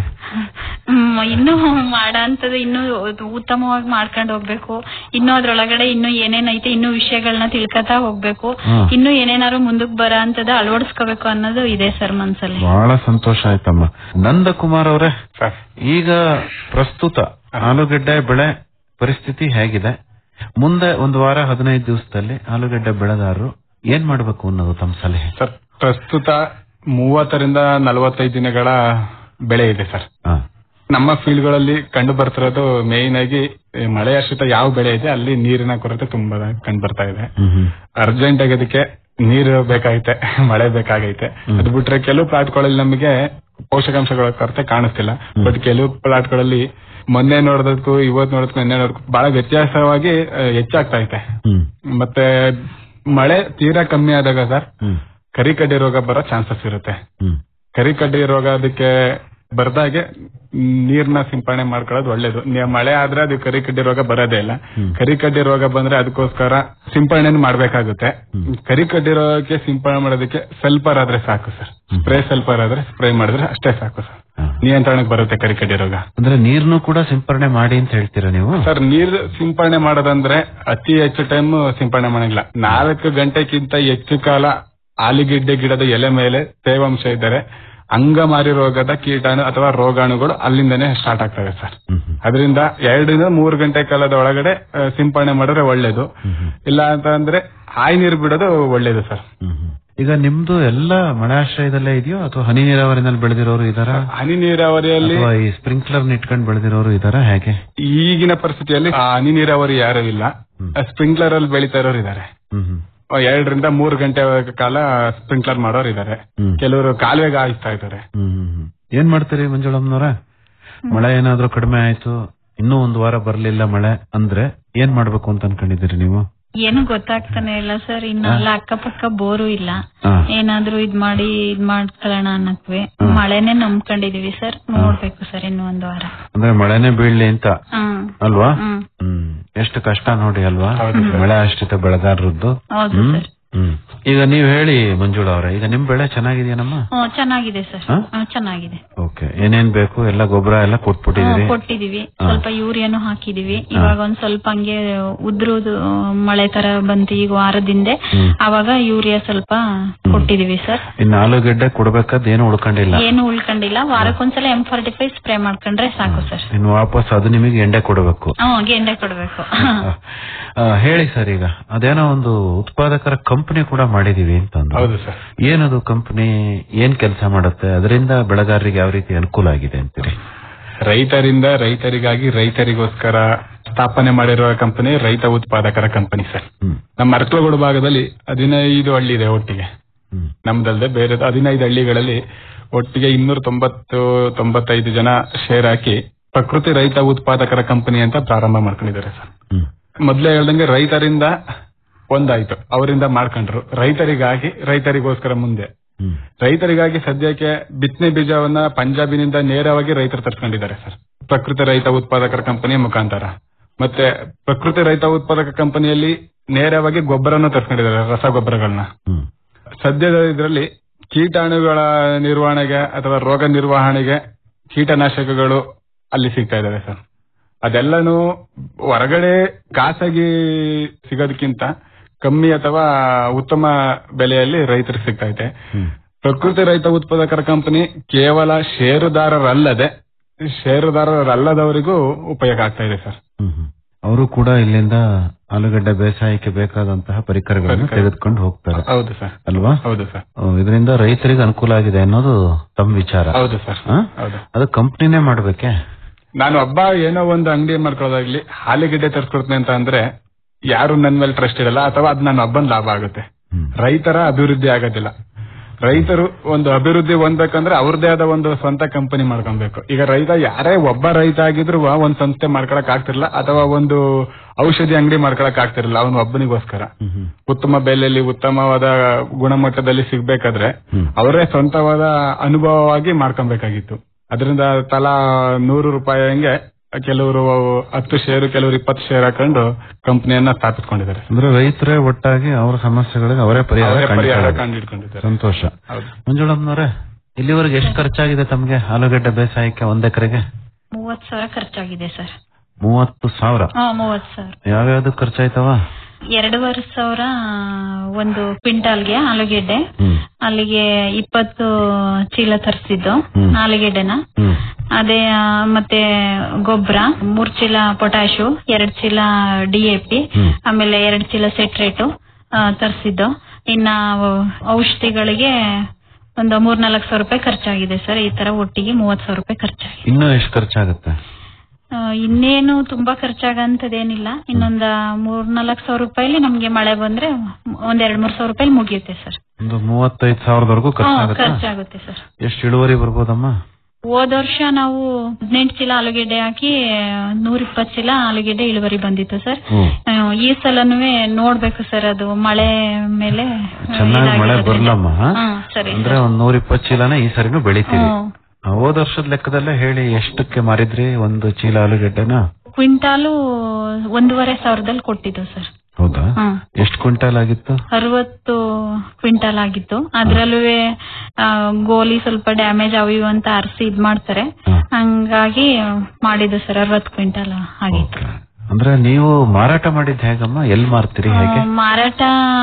ಹ್ಮ್, ಇನ್ನು ಮಾಡಂತದ್ದು ಇನ್ನು ಉತ್ತಮವಾಗಿ ಮಾಡ್ಕೊಂಡು ಹೋಗ್ಬೇಕು ಇನ್ನು ಅದ್ರೊಳಗಡೆ ಇನ್ನು ಏನೇನೈತೆ ಇನ್ನು ವಿಷಯಗಳನ್ನ ತಿಳ್ಕತಾ ಹೋಗ್ಬೇಕು ಹ್ಮ್. ಇನ್ನು ಏನೇನಾದ್ರು ಮುಂದಕ್ ಬರ ಅಂತದ ಅಳವಡಿಸ್ಕೋಬೇಕು ಅನ್ನೋದು ಇದೆ ಸರ್ ಮನ್ಸಲ್ಲಿ ಬಹಳ ಸಂತೋಷ ಆಯ್ತಮ್ಮ ನಂದಕುಮಾರ್ ಅವರೇ ಈಗ ಪ್ರಸ್ತುತ ಆಲೂಗಡ್ಡೆ ಬೆಳೆ ಪರಿಸ್ಥಿತಿ ಹೇಗಿದೆ ಮುಂದೆ ಒಂದು ವಾರ ಹದಿನೈದು ದಿವಸದಲ್ಲಿ ಆಲೂಗಡ್ಡೆ ಬೆಳೆಗಾರರು ಏನ್ ಮಾಡ್ಬೇಕು ಅನ್ನೋದು ತಮ್ಮ ಸಲಹೆ ಸರ್ ಪ್ರಸ್ತುತ ಮೂವತ್ತರಿಂದ ನಲವತ್ತೈದು ದಿನಗಳ ಬೆಳೆ ಇದೆ ಸರ್ ನಮ್ಮ ಫೀಲ್ಡ್ ಗಳಲ್ಲಿ ಕಂಡು ಬರ್ತಿರೋದು ಮೇಯ್ನ್ ಆಗಿ ಈ ಮಳೆಯಾಶ್ರಿತ ಯಾವ ಬೆಳೆ ಇದೆ ಅಲ್ಲಿ ನೀರಿನ ಕೊರತೆ ತುಂಬಾ ಕಂಡು ಬರ್ತಾ ಇದೆ ಅರ್ಜೆಂಟ್ ಆಗಿ ಅದಕ್ಕೆ ನೀರು ಬೇಕಾಗೈತೆ ಮಳೆ ಬೇಕಾಗೈತೆ ಅದು ಬಿಟ್ರೆ ಕೆಲವು ಪ್ಲಾಟ್ಗಳಲ್ಲಿ ನಮಗೆ ಪೋಷಕಾಂಶಗಳ ಕೊರತೆ ಕಾಣಿಸ್ತಿಲ್ಲ ಬಟ್ ಕೆಲವು ಪ್ಲಾಟ್ಗಳಲ್ಲಿ ಮೊನ್ನೆ ನೋಡೋದಕ್ಕೂ ಇವತ್ತು ನೋಡೋದಕ್ಕೂ ನಿನ್ನೆ ನೋಡೋದಕ್ಕೂ ಬಹಳ ವ್ಯತ್ಯಾಸವಾಗಿ ಆ, ಹೆಚ್ಚಾಗ್ತಾ ಐತೆ ಮತ್ತೆ ಮಳೆ ತೀರಾ ಕಮ್ಮಿ ಆದಾಗ ಸರ್ ಕರಿಕಡ್ಡಿ ರೋಗ ಬರೋ ಚಾನ್ಸಸ್ ಇರುತ್ತೆ ಕರಿಕಡ್ಡಿ ರೋಗ ಅದಕ್ಕೆ ಬರ್ದಾಗೆ ನೀರ್ನ ಸಿಂಪಡಣೆ ಮಾಡ್ಕೊಳ್ಳೋದು ಒಳ್ಳೇದು ನೀ- ಮಳೆ ಆದ್ರೆ ಅದು ಕರಿ ಕಡ್ಡಿ ರೋಗ ಬರೋದೇ ಇಲ್ಲ ಕರಿ ಕಡ್ಡಿ ರೋಗ ಬಂದ್ರೆ ಅದಕ್ಕೋಸ್ಕರ ಸಿಂಪಡಣೆ ಮಾಡ್ಬೇಕಾಗುತ್ತೆ ಕರಿ ಕಡ್ಡಿ ರೋಗಕ್ಕೆ ಸಿಂಪಡಣೆ ಮಾಡೋದಕ್ಕೆ ಸಲ್ಫರ್ ಆದ್ರೆ ಸಾಕು ಸರ್ ಸ್ಪ್ರೇ ಸಲ್ಫರ್ ಆದ್ರೆ ಸ್ಪ್ರೇ ಮಾಡಿದ್ರೆ ಅಷ್ಟೇ ಸಾಕು ಸರ್ ನಿಯಂತ್ರಣಕ್ಕೆ ಬರುತ್ತೆ ಕರಿ ಕಡ್ಡಿ ರೋಗ ಅಂದ್ರೆ ನೀರ್ನು ಕೂಡ ಸಿಂಪರಣೆ ಮಾಡಿ ಅಂತ ಹೇಳ್ತೀರಾ ನೀವು ಸರ್ ನೀರ್ ಸಿಂಪಡಣೆ ಮಾಡೋದಂದ್ರೆ ಅತಿ ಹೆಚ್ಚು ಟೈಮ್ ಸಿಂಪಡಣೆ ಮಾಡಂಗಿಲ್ಲ ನಾಲ್ಕು ಗಂಟೆಗಿಂತ ಹೆಚ್ಚು ಕಾಲ ಆಲಿಗಿಡ್ಡೆ ಗಿಡದ ಎಲೆ ಮೇಲೆ ತೇವಾಂಶ ಇದ್ದರೆ ಅಂಗಮಾರಿ ರೋಗದ ಕೀಟಾಣು ಅಥವಾ ರೋಗಾಣುಗಳು ಅಲ್ಲಿಂದನೇ ಸ್ಟಾರ್ಟ್ ಆಗ್ತವೆ ಸರ್ ಅದರಿಂದ ಎರಡರಿಂದ ಮೂರು ಗಂಟೆ ಕಾಲದ ಒಳಗಡೆ ಆ, ಸಿಂಪಡಣೆ ಮಾಡಿದ್ರೆ ಒಳ್ಳೇದು ಇಲ್ಲ ಅಂತ ಅಂದ್ರೆ ಹಾಯಿ ನೀರು ಬಿಡೋದು ಒಳ್ಳೇದು ಸರ್ ಈಗ ನಿಮ್ದು ಎಲ್ಲ ಮಳೆ ಆಶ್ರಯದಲ್ಲೇ ಇದೆಯೋ ಅಥವಾ ಹನಿ ನೀರಾವರಿನಲ್ಲಿ ಬೆಳೆದಿರೋರು ಇದಾರಾ ಹನಿ ನೀರಾವರಿಯಲ್ಲಿ ಅಥವಾ ಈ ಸ್ಪ್ರಿಂಕ್ಲರ್ ಇಟ್ಕೊಂಡು ಬೆಳೆದಿರೋರು ಇದಾರಾ ಹೇಗೆ ಈಗಿನ ಪರಿಸ್ಥಿತಿಯಲ್ಲಿ ಆ ಹನಿ ನೀರಾವರಿ ಯಾರು ಇಲ್ಲ ಸ್ಪ್ರಿಂಕ್ಲರ್ ಅಲ್ಲಿ ಬೆಳೀತಾ ಇರೋರು ಇದ್ದಾರೆ ಎರಡರಿಂದ ಮೂರು ಗಂಟೆ ಕಾಲ ಸ್ಪ್ರಿಂಕ್ಲರ್ ಮಾಡೋರು ಇದ್ದಾರೆ ಕೆಲವರು ಕಾಲುವೆಗೆ ಹಾಯಿಸ್ತಾ ಇದ್ದಾರೆ ಹ್ಮ್ ಏನ್ ಮಾಡ್ತೀರಿ ಮಂಜುಳಮ್ಮನವ್ರ ಮಳೆ ಏನಾದ್ರೂ ಕಡಿಮೆ ಆಯ್ತು ಇನ್ನೂ ಒಂದ್ ವಾರ ಬರ್ಲಿಲ್ಲ ಮಳೆ ಅಂದ್ರೆ ಏನ್ ಮಾಡ್ಬೇಕು ಅಂತ ಅನ್ಕೊಂಡಿದ್ದೀರಿ ನೀವು ಏನು ಗೊತ್ತಾಗ್ತಾನೆ ಇಲ್ಲ ಸರ್ ಇನ್ನು ಅಲ್ಲ ಅಕ್ಕಪಕ್ಕ ಬೋರು ಇಲ್ಲ ಹಾ. ಏನಾದ್ರೂ ಇದ್ ಮಾಡಿ ಇದ್ ಮಾಡ್ಕೊಳ್ಳೋಣ ಅನ್ನಕ್ವೆ ಮಳೆನೆ ನಂಬ್ಕೊಂಡಿದೀವಿ ಸರ್ ನೋಡ್ಬೇಕು ಸರ್ ಇನ್ನು ಒಂದು ವಾರ ಅಂದ್ರೆ ಮಳೆನೇ ಬೀಳ್ಲಿ ಅಂತ ಹ್ಮ್ ಅಲ್ವಾ ಹ್ಮ್ ಹ್ಮ್ ಎಷ್ಟು ಕಷ್ಟ ನೋಡಿ ಅಲ್ವಾ ಮಳೆ ಆಶ್ರಿತ ಬೆಳೆಗಾರರದ್ದು ಹೌದು ಹ್ಮ್ ಸರ್ ಹ್ಮ್ ಈಗ ನೀವ್ ಹೇಳಿ ಮಂಜುಳಾ ಅವ್ರೆ ಈಗ ನಿಮ್ ಬೆಳೆ ಚೆನ್ನಾಗಿದೆಯೇನಮ್ಮ ಹ್ಮ್ ಚೆನ್ನಾಗಿದೆ ಸರ್ ಹಾ? ಹ್ಮ್, ಚೆನ್ನಾಗಿದೆ ಓಕೆ ಏನೇನ್ ಬೇಕು ಎಲ್ಲ ಗೊಬ್ಬರ ಎಲ್ಲ ಕೊಟ್ಬಿಟ್ಟಿದಿರಿ ಹ್ಮ್, ಕೊಟ್ಟಿದೀವಿ ಹಾ. ಸ್ವಲ್ಪ ಯೂರಿಯಾನು ಹಾಕಿದೀವಿ ಇವಾಗ ಒಂದ್ ಸ್ವಲ್ಪ ಹಂಗೆ ಉದ್ರುದು ಮಳೆ ತರ ಬಂತು ಈಗ ವಾರದಿಂದೆ ಹ್ಮ್. ಅವಾಗ ಯೂರಿಯಾ ಸ್ವಲ್ಪ ಕೊಟ್ಟಿದೀವಿ ಸರ್ ಇನ್ನು ಆಲೂಗೆಡ್ಡೆ ಕೊಡ್ಬೇಕಾದ್ ಏನು ಉಳ್ಕೊಂಡಿಲ್ಲ ಏನು ಉಳ್ಕೊಂಡಿಲ್ಲ ವಾರಕ್ಕೊಂದ್ಸಲ ಎಂ ಫಾರ್ಟಿ ಫೈವ್ ಸ್ಪ್ರೇ ಮಾಡ್ಕೊಂಡ್ರೆ ಸಾಕು ಸರ್ ಇನ್ನು ವಾಪಸ್ ಅದು ನಿಮಗೆ ಎಂಡೆ ಕೊಡಬೇಕು ಹ್ಮ್ ಗೆಂಡೆ ಕೊಡ್ಬೇಕು ಆ, ಹೇಳಿ ಸರ್ ಈಗ ಅದೇನೋ ಒಂದು ಉತ್ಪಾದಕರ ಕಂಪನಿ ಕೂಡ ಮಾಡಿದೀವಿ ಅಂತ ಅಂದ್ರು. ಹೌದು ಸರ್ ಏನದು ಕಂಪನಿ ಏನ್ ಕೆಲಸ ಮಾಡುತ್ತೆ ಅದರಿಂದ ಬೆಳೆಗಾರರಿಗೆ ಯಾವ ರೀತಿ ಅನುಕೂಲ ಆಗಿದೆ ಅಂತೀರಿ ರೈತರಿಂದ ರೈತರಿಗಾಗಿ ರೈತರಿಗೋಸ್ಕರ ಸ್ಥಾಪನೆ ಮಾಡಿರುವ ಕಂಪನಿ ರೈತ ಉತ್ಪಾದಕರ ಕಂಪನಿ ಸರ್ ನಮ್ಮ ಅರ್ಕಲಗೋಡು ಭಾಗದಲ್ಲಿ ಹದಿನೈದು ಹಳ್ಳಿ ಇದೆ ಒಟ್ಟಿಗೆ ನಮ್ದಲ್ದೆ ಬೇರೆ ಹದಿನೈದು ಹಳ್ಳಿಗಳಲ್ಲಿ ಒಟ್ಟಿಗೆ ಇನ್ನೂರ ತೊಂಬತ್ತು ತೊಂಬತ್ತೈದು ಜನ ಶೇರ್ ಹಾಕಿ ಪ್ರಕೃತಿ ರೈತ ಉತ್ಪಾದಕರ ಕಂಪನಿ ಅಂತ ಪ್ರಾರಂಭ ಮಾಡ್ಕೊಂಡಿದ್ದಾರೆ ಸರ್ ಮೊದ್ಲೇ ಹೇಳ್ದಂಗೆ ರೈತರಿಂದ ಒಂದಾಯ್ತು ಅವರಿಂದ ಮಾಡ್ಕೊಂಡ್ರು ರೈತರಿಗಾಗಿ ರೈತರಿಗೋಸ್ಕರ ಮುಂದೆ ರೈತರಿಗಾಗಿ ಸದ್ಯಕ್ಕೆ ಬಿತ್ತನೆ ಬೀಜವನ್ನ ಪಂಜಾಬಿನಿಂದ ನೇರವಾಗಿ ರೈತರು ತರ್ಸ್ಕೊಂಡಿದ್ದಾರೆ ಸರ್ ಪ್ರಕೃತಿ ರೈತ ಉತ್ಪಾದಕರ ಕಂಪನಿಯ ಮುಖಾಂತರ ಮತ್ತೆ ಪ್ರಕೃತಿ ರೈತ ಉತ್ಪಾದಕ ಕಂಪನಿಯಲ್ಲಿ ನೇರವಾಗಿ ಗೊಬ್ಬರನ ತರ್ಸ್ಕೊಂಡಿದ್ದಾರೆ ರಸಗೊಬ್ಬರಗಳನ್ನ ಸದ್ಯದ ಇದರಲ್ಲಿ ಕೀಟಾಣುಗಳ ನಿರ್ವಹಣೆಗೆ ಅಥವಾ ರೋಗ ನಿರ್ವಹಣೆಗೆ ಕೀಟನಾಶಕಗಳು ಅಲ್ಲಿ ಸಿಗ್ತಾ ಇದಾವೆ ಸರ್ ಅದೆಲ್ಲನೂ ಹೊರಗಡೆ ಖಾಸಗಿ ಸಿಗೋದಕ್ಕಿಂತ ಕಮ್ಮಿ ಅಥವಾ ಉತ್ತಮ ಬೆಲೆಯಲ್ಲಿ ರೈತರಿಗೆ ಸಿಗ್ತಾ ಇದೆ ಪ್ರಕೃತಿ ರೈತ ಉತ್ಪಾದಕರ ಕಂಪನಿ ಕೇವಲ ಷೇರುದಾರರಲ್ಲದೆ ಷೇರುದಾರರಲ್ಲದವರಿಗೂ ಉಪಯೋಗ ಆಗ್ತಾ ಇದೆ ಸರ್ ಅವರು ಕೂಡ ಇಲ್ಲಿಂದ ಆಲೂಗಡ್ಡೆ ಬೇಸಾಯಕ್ಕೆ ಬೇಕಾದಂತಹ ಪರಿಕರಗಳನ್ನು ಪರಿಕರ. ತೆಗೆದುಕೊಂಡು ಹೋಗ್ತಾರೆ ಹೌದು ಸರ್ ಅಲ್ವಾ ಹೌದು ಸರ್ ಇದರಿಂದ ರೈತರಿಗೆ ಅನುಕೂಲ ಆಗಿದೆ ಅನ್ನೋದು ತಮ್ಮ ವಿಚಾರ ಹೌದು ಸರ್ ಆ? ಹೌದು ಅದು ಕಂಪ್ನಿನೇ ಮಾಡ್ಬೇಕೆ ನಾನು ಒಬ್ಬ ಏನೋ ಒಂದು ಅಂಗಡಿ ಮಾಡ್ಕೊಳ್ಳೋದಾಗ್ಲಿ ಹಾಲಿಗೆಡ್ಡೆ ತರ್ಸ್ಕೊಡ್ತೀನಿ ಅಂತ ಅಂದ್ರೆ ಯಾರು ನನ್ ಮೇಲೆ ಟ್ರಸ್ಟ್ ಇರಲ್ಲ ಅಥವಾ ಅದ್ ನನ್ನ ಒಬ್ಬನ್ ಲಾಭ ಆಗುತ್ತೆ ರೈತರ ಅಭಿವೃದ್ಧಿ ಆಗೋದಿಲ್ಲ ರೈತರು ಒಂದು ಅಭಿವೃದ್ಧಿ ಹೊಂದ್ಬೇಕಂದ್ರೆ ಅವ್ರದೇ ಆದ ಒಂದು ಸ್ವಂತ ಕಂಪನಿ ಮಾಡ್ಕೊಬೇಕು ಈಗ ರೈತ ಯಾರೇ ಒಬ್ಬ ರೈತ ಆಗಿದ್ರು ಒಂದ್ ಸಂಸ್ಥೆ ಮಾಡ್ಕೊಳಕ್ ಆಗ್ತಿರ್ಲಿಲ್ಲ ಅಥವಾ ಒಂದು ಔಷಧಿ ಅಂಗಡಿ ಮಾಡ್ಕೊಳಕ್ ಆಗ್ತಿರಲಿಲ್ಲ ಅವನು ಒಬ್ಬನಿಗೋಸ್ಕರ ಉತ್ತಮ ಬೆಲೆಯಲ್ಲಿ ಉತ್ತಮವಾದ ಗುಣಮಟ್ಟದಲ್ಲಿ ಸಿಗ್ಬೇಕಾದ್ರೆ ಅವರೇ ಸ್ವಂತವಾದ ಅನುಭವವಾಗಿ ಮಾಡ್ಕೊಬೇಕಾಗಿತ್ತು ಅದರಿಂದ ತಲಾ ನೂರು ರೂಪಾಯಿ ಹಂಗೆ ಕೆಲವರು ಹತ್ತು ಶೇರು ಕೆಲವರು ಇಪ್ಪತ್ತು ಶೇರ್ ಹಾಕೊಂಡು ಕಂಪನಿಯನ್ನ ಸ್ಥಾಪಿಸ್ಕೊಂಡಿದ್ದಾರೆ ಅಂದ್ರೆ ರೈತರೇ ಒಟ್ಟಾಗಿ ಅವರ ಸಮಸ್ಯೆಗಳಿಗೆ ಅವರೇ ಪರಿಹಾರ ಅವರೇ ಪರಿಹಾರ ಕಂಡುಕೊಳ್ಳೋದು. ಕಂಡುಹಿಡ್ಕೊಂಡಿದ್ದಾರೆ ಸಂತೋಷ ಮಂಜುಳಮ್ಮನವರೇ ಇಲ್ಲಿವರೆಗೆ ಎಷ್ಟು ಖರ್ಚಾಗಿದೆ ತಮಗೆ ಆಲೂಗಡ್ಡೆ ಬೇಸಾಯಕ್ಕೆ ಒಂದ್ ಎಕರೆಗೆ ಮೂವತ್ ಸಾವಿರ ಖರ್ಚಾಗಿದೆ ಸರ್ ಮೂವತ್ತು ಸಾವಿರ ಹಾ ಮೂವತ್ ಸಾವಿರ ಯಾವ್ಯಾವ್ದು ಖರ್ಚಾಯ್ತವ ಎರಡೂವರೆ ಸಾವಿರ ಒಂದು ಕ್ವಿಂಟಾಲ್ಗೆ ಆಲೂಗೆಡ್ಡೆ ಅಲ್ಲಿಗೆ ಇಪ್ಪತ್ತು ಚೀಲ ತರಿಸಿದ್ದು ಹ್ಮ್. ಆಲೂಗೆಡ್ಡೆನ ಅದೇ ಆ, ಮತ್ತೆ ಗೊಬ್ಬರ ಮೂರ್ ಚೀಲ ಪೊಟ್ಯಾಶು ಎರಡ್ ಚೀಲ ಡಿಎಪಿ ಆಮೇಲೆ ಎರಡ್ ಚೀಲ ಸೆಟ್ರೇಟು ತರಿಸಿದ್ದು ಇನ್ನ ಔಷಧಿಗಳಿಗೆ ಒಂದು ಮೂರ್ನಾಲ್ಕು ಸಾವಿರ ರೂಪಾಯಿ ಖರ್ಚಾಗಿದೆ ಸರ್ ಈ ತರ ಒಟ್ಟಿಗೆ ಮೂವತ್ ಸಾವಿರ ರೂಪಾಯಿ ಖರ್ಚಾಗಿದೆ ಇನ್ನೂ ಎಷ್ಟು ಖರ್ಚಾಗುತ್ತೆ ಆ, ಇನ್ನೇನು ತುಂಬಾ ಖರ್ಚಾಗಂತದೇನಿಲ್ಲ ಇನ್ನೊಂದ ಮೂರ್ನಾಲ್ಕು ಸಾವಿರ ರೂಪಾಯಿಲಿ ನಮ್ಗೆ ಮಳೆ ಬಂದ್ರೆ ಒಂದ್ ಎರಡ್ ಮೂರ್ ಸಾವಿರ ರೂಪಾಯಿ ಮುಗಿಯುತ್ತೆ ಸರ್ ಒಂದು ಮೂವತ್ತೈದು ಸಾವಿರದವರೆಗೂ ಖರ್ಚಾಗುತ್ತೆ ಖರ್ಚಾಗುತ್ತೆ ಸರ್ ಎಷ್ಟು ಇಳುವರಿ ಬರ್ಬೋದಮ್ಮ ಹೋದ ವರ್ಷ ನಾವು ಹದಿನೆಂಟು ಚೀಲ ಆಲೂಗೆಡ್ಡೆ ಹಾಕಿ ನೂರ ಇಪ್ಪತ್ತು ಚೀಲ ಆಲೂಗೆಡ್ಡೆ ಇಳುವರಿ ಬಂದಿತ್ತು ಸರ್ ಹ್ಮ್. ಆ, ಈ ಸಲನೂ ನೋಡ್ಬೇಕು ಸರ್ ಅದು ಮಳೆ ಮೇಲೆ ಚೆನ್ನಾಗಿ ಮಳೆ ಇದಾಗಿರೋದ್ರಿಂದ. ಬರ್ಲಮ್ಮ ಹ್ಮ್, ಸರಿ ಅಂದ್ರೆ ಒಂದ್ ನೂರ ಇಪ್ಪತ್ತು ಚೀಲನ ಈ ಸರಿನೂ ಬೆಳಿತೀವಿ ಹ್ಮ್. ಹೋದ ವರ್ಷದ ಲೆಕ್ಕದಲ್ಲೇ ಹೇಳಿ ಎಷ್ಟಕ್ಕೆ ಮಾರಿದ್ರಿ ಒಂದು ಚೀಲ ಆಲೂಗೆಡ್ಡೆನ ಕ್ವಿಂಟಾಲು ಒಂದೂವರೆ ಸಾವಿರದಲ್ಲಿ ಕೊಟ್ಟಿದ್ದು ಸರ್ ಹೌದಾ ಹ್ಮ್. ಎಷ್ಟು ಕ್ವಿಂಟಾಲ್ ಆಗಿತ್ತು ಅರವತ್ತು ಕ್ವಿಂಟಾಲ್ ಆಗಿತ್ತು ಅದ್ರಲ್ಲೂ ಗೋಲಿ ಸ್ವಲ್ಪ ಡ್ಯಾಮೇಜ್ ಅವು ಇವು ಅಂತ ಅರ್ಸಿ ಇದ್ ಮಾಡ್ತಾರೆ ಹಂಗಾಗಿ ಮಾಡಿದ್ದು ಸರ್ ಅರವತ್ತು ಕ್ವಿಂಟಾಲ್ ಆಗಿತ್ತು ಅಂದ್ರೆ ನೀವು ಮಾರಾಟ ಮಾಡಿದ್ ಹೇಗಮ್ಮ ಎಲ್ಲಿ ಮಾರ್ತೀರಿ ಹೇಗೆ ಆ, ಮಾರಾಟ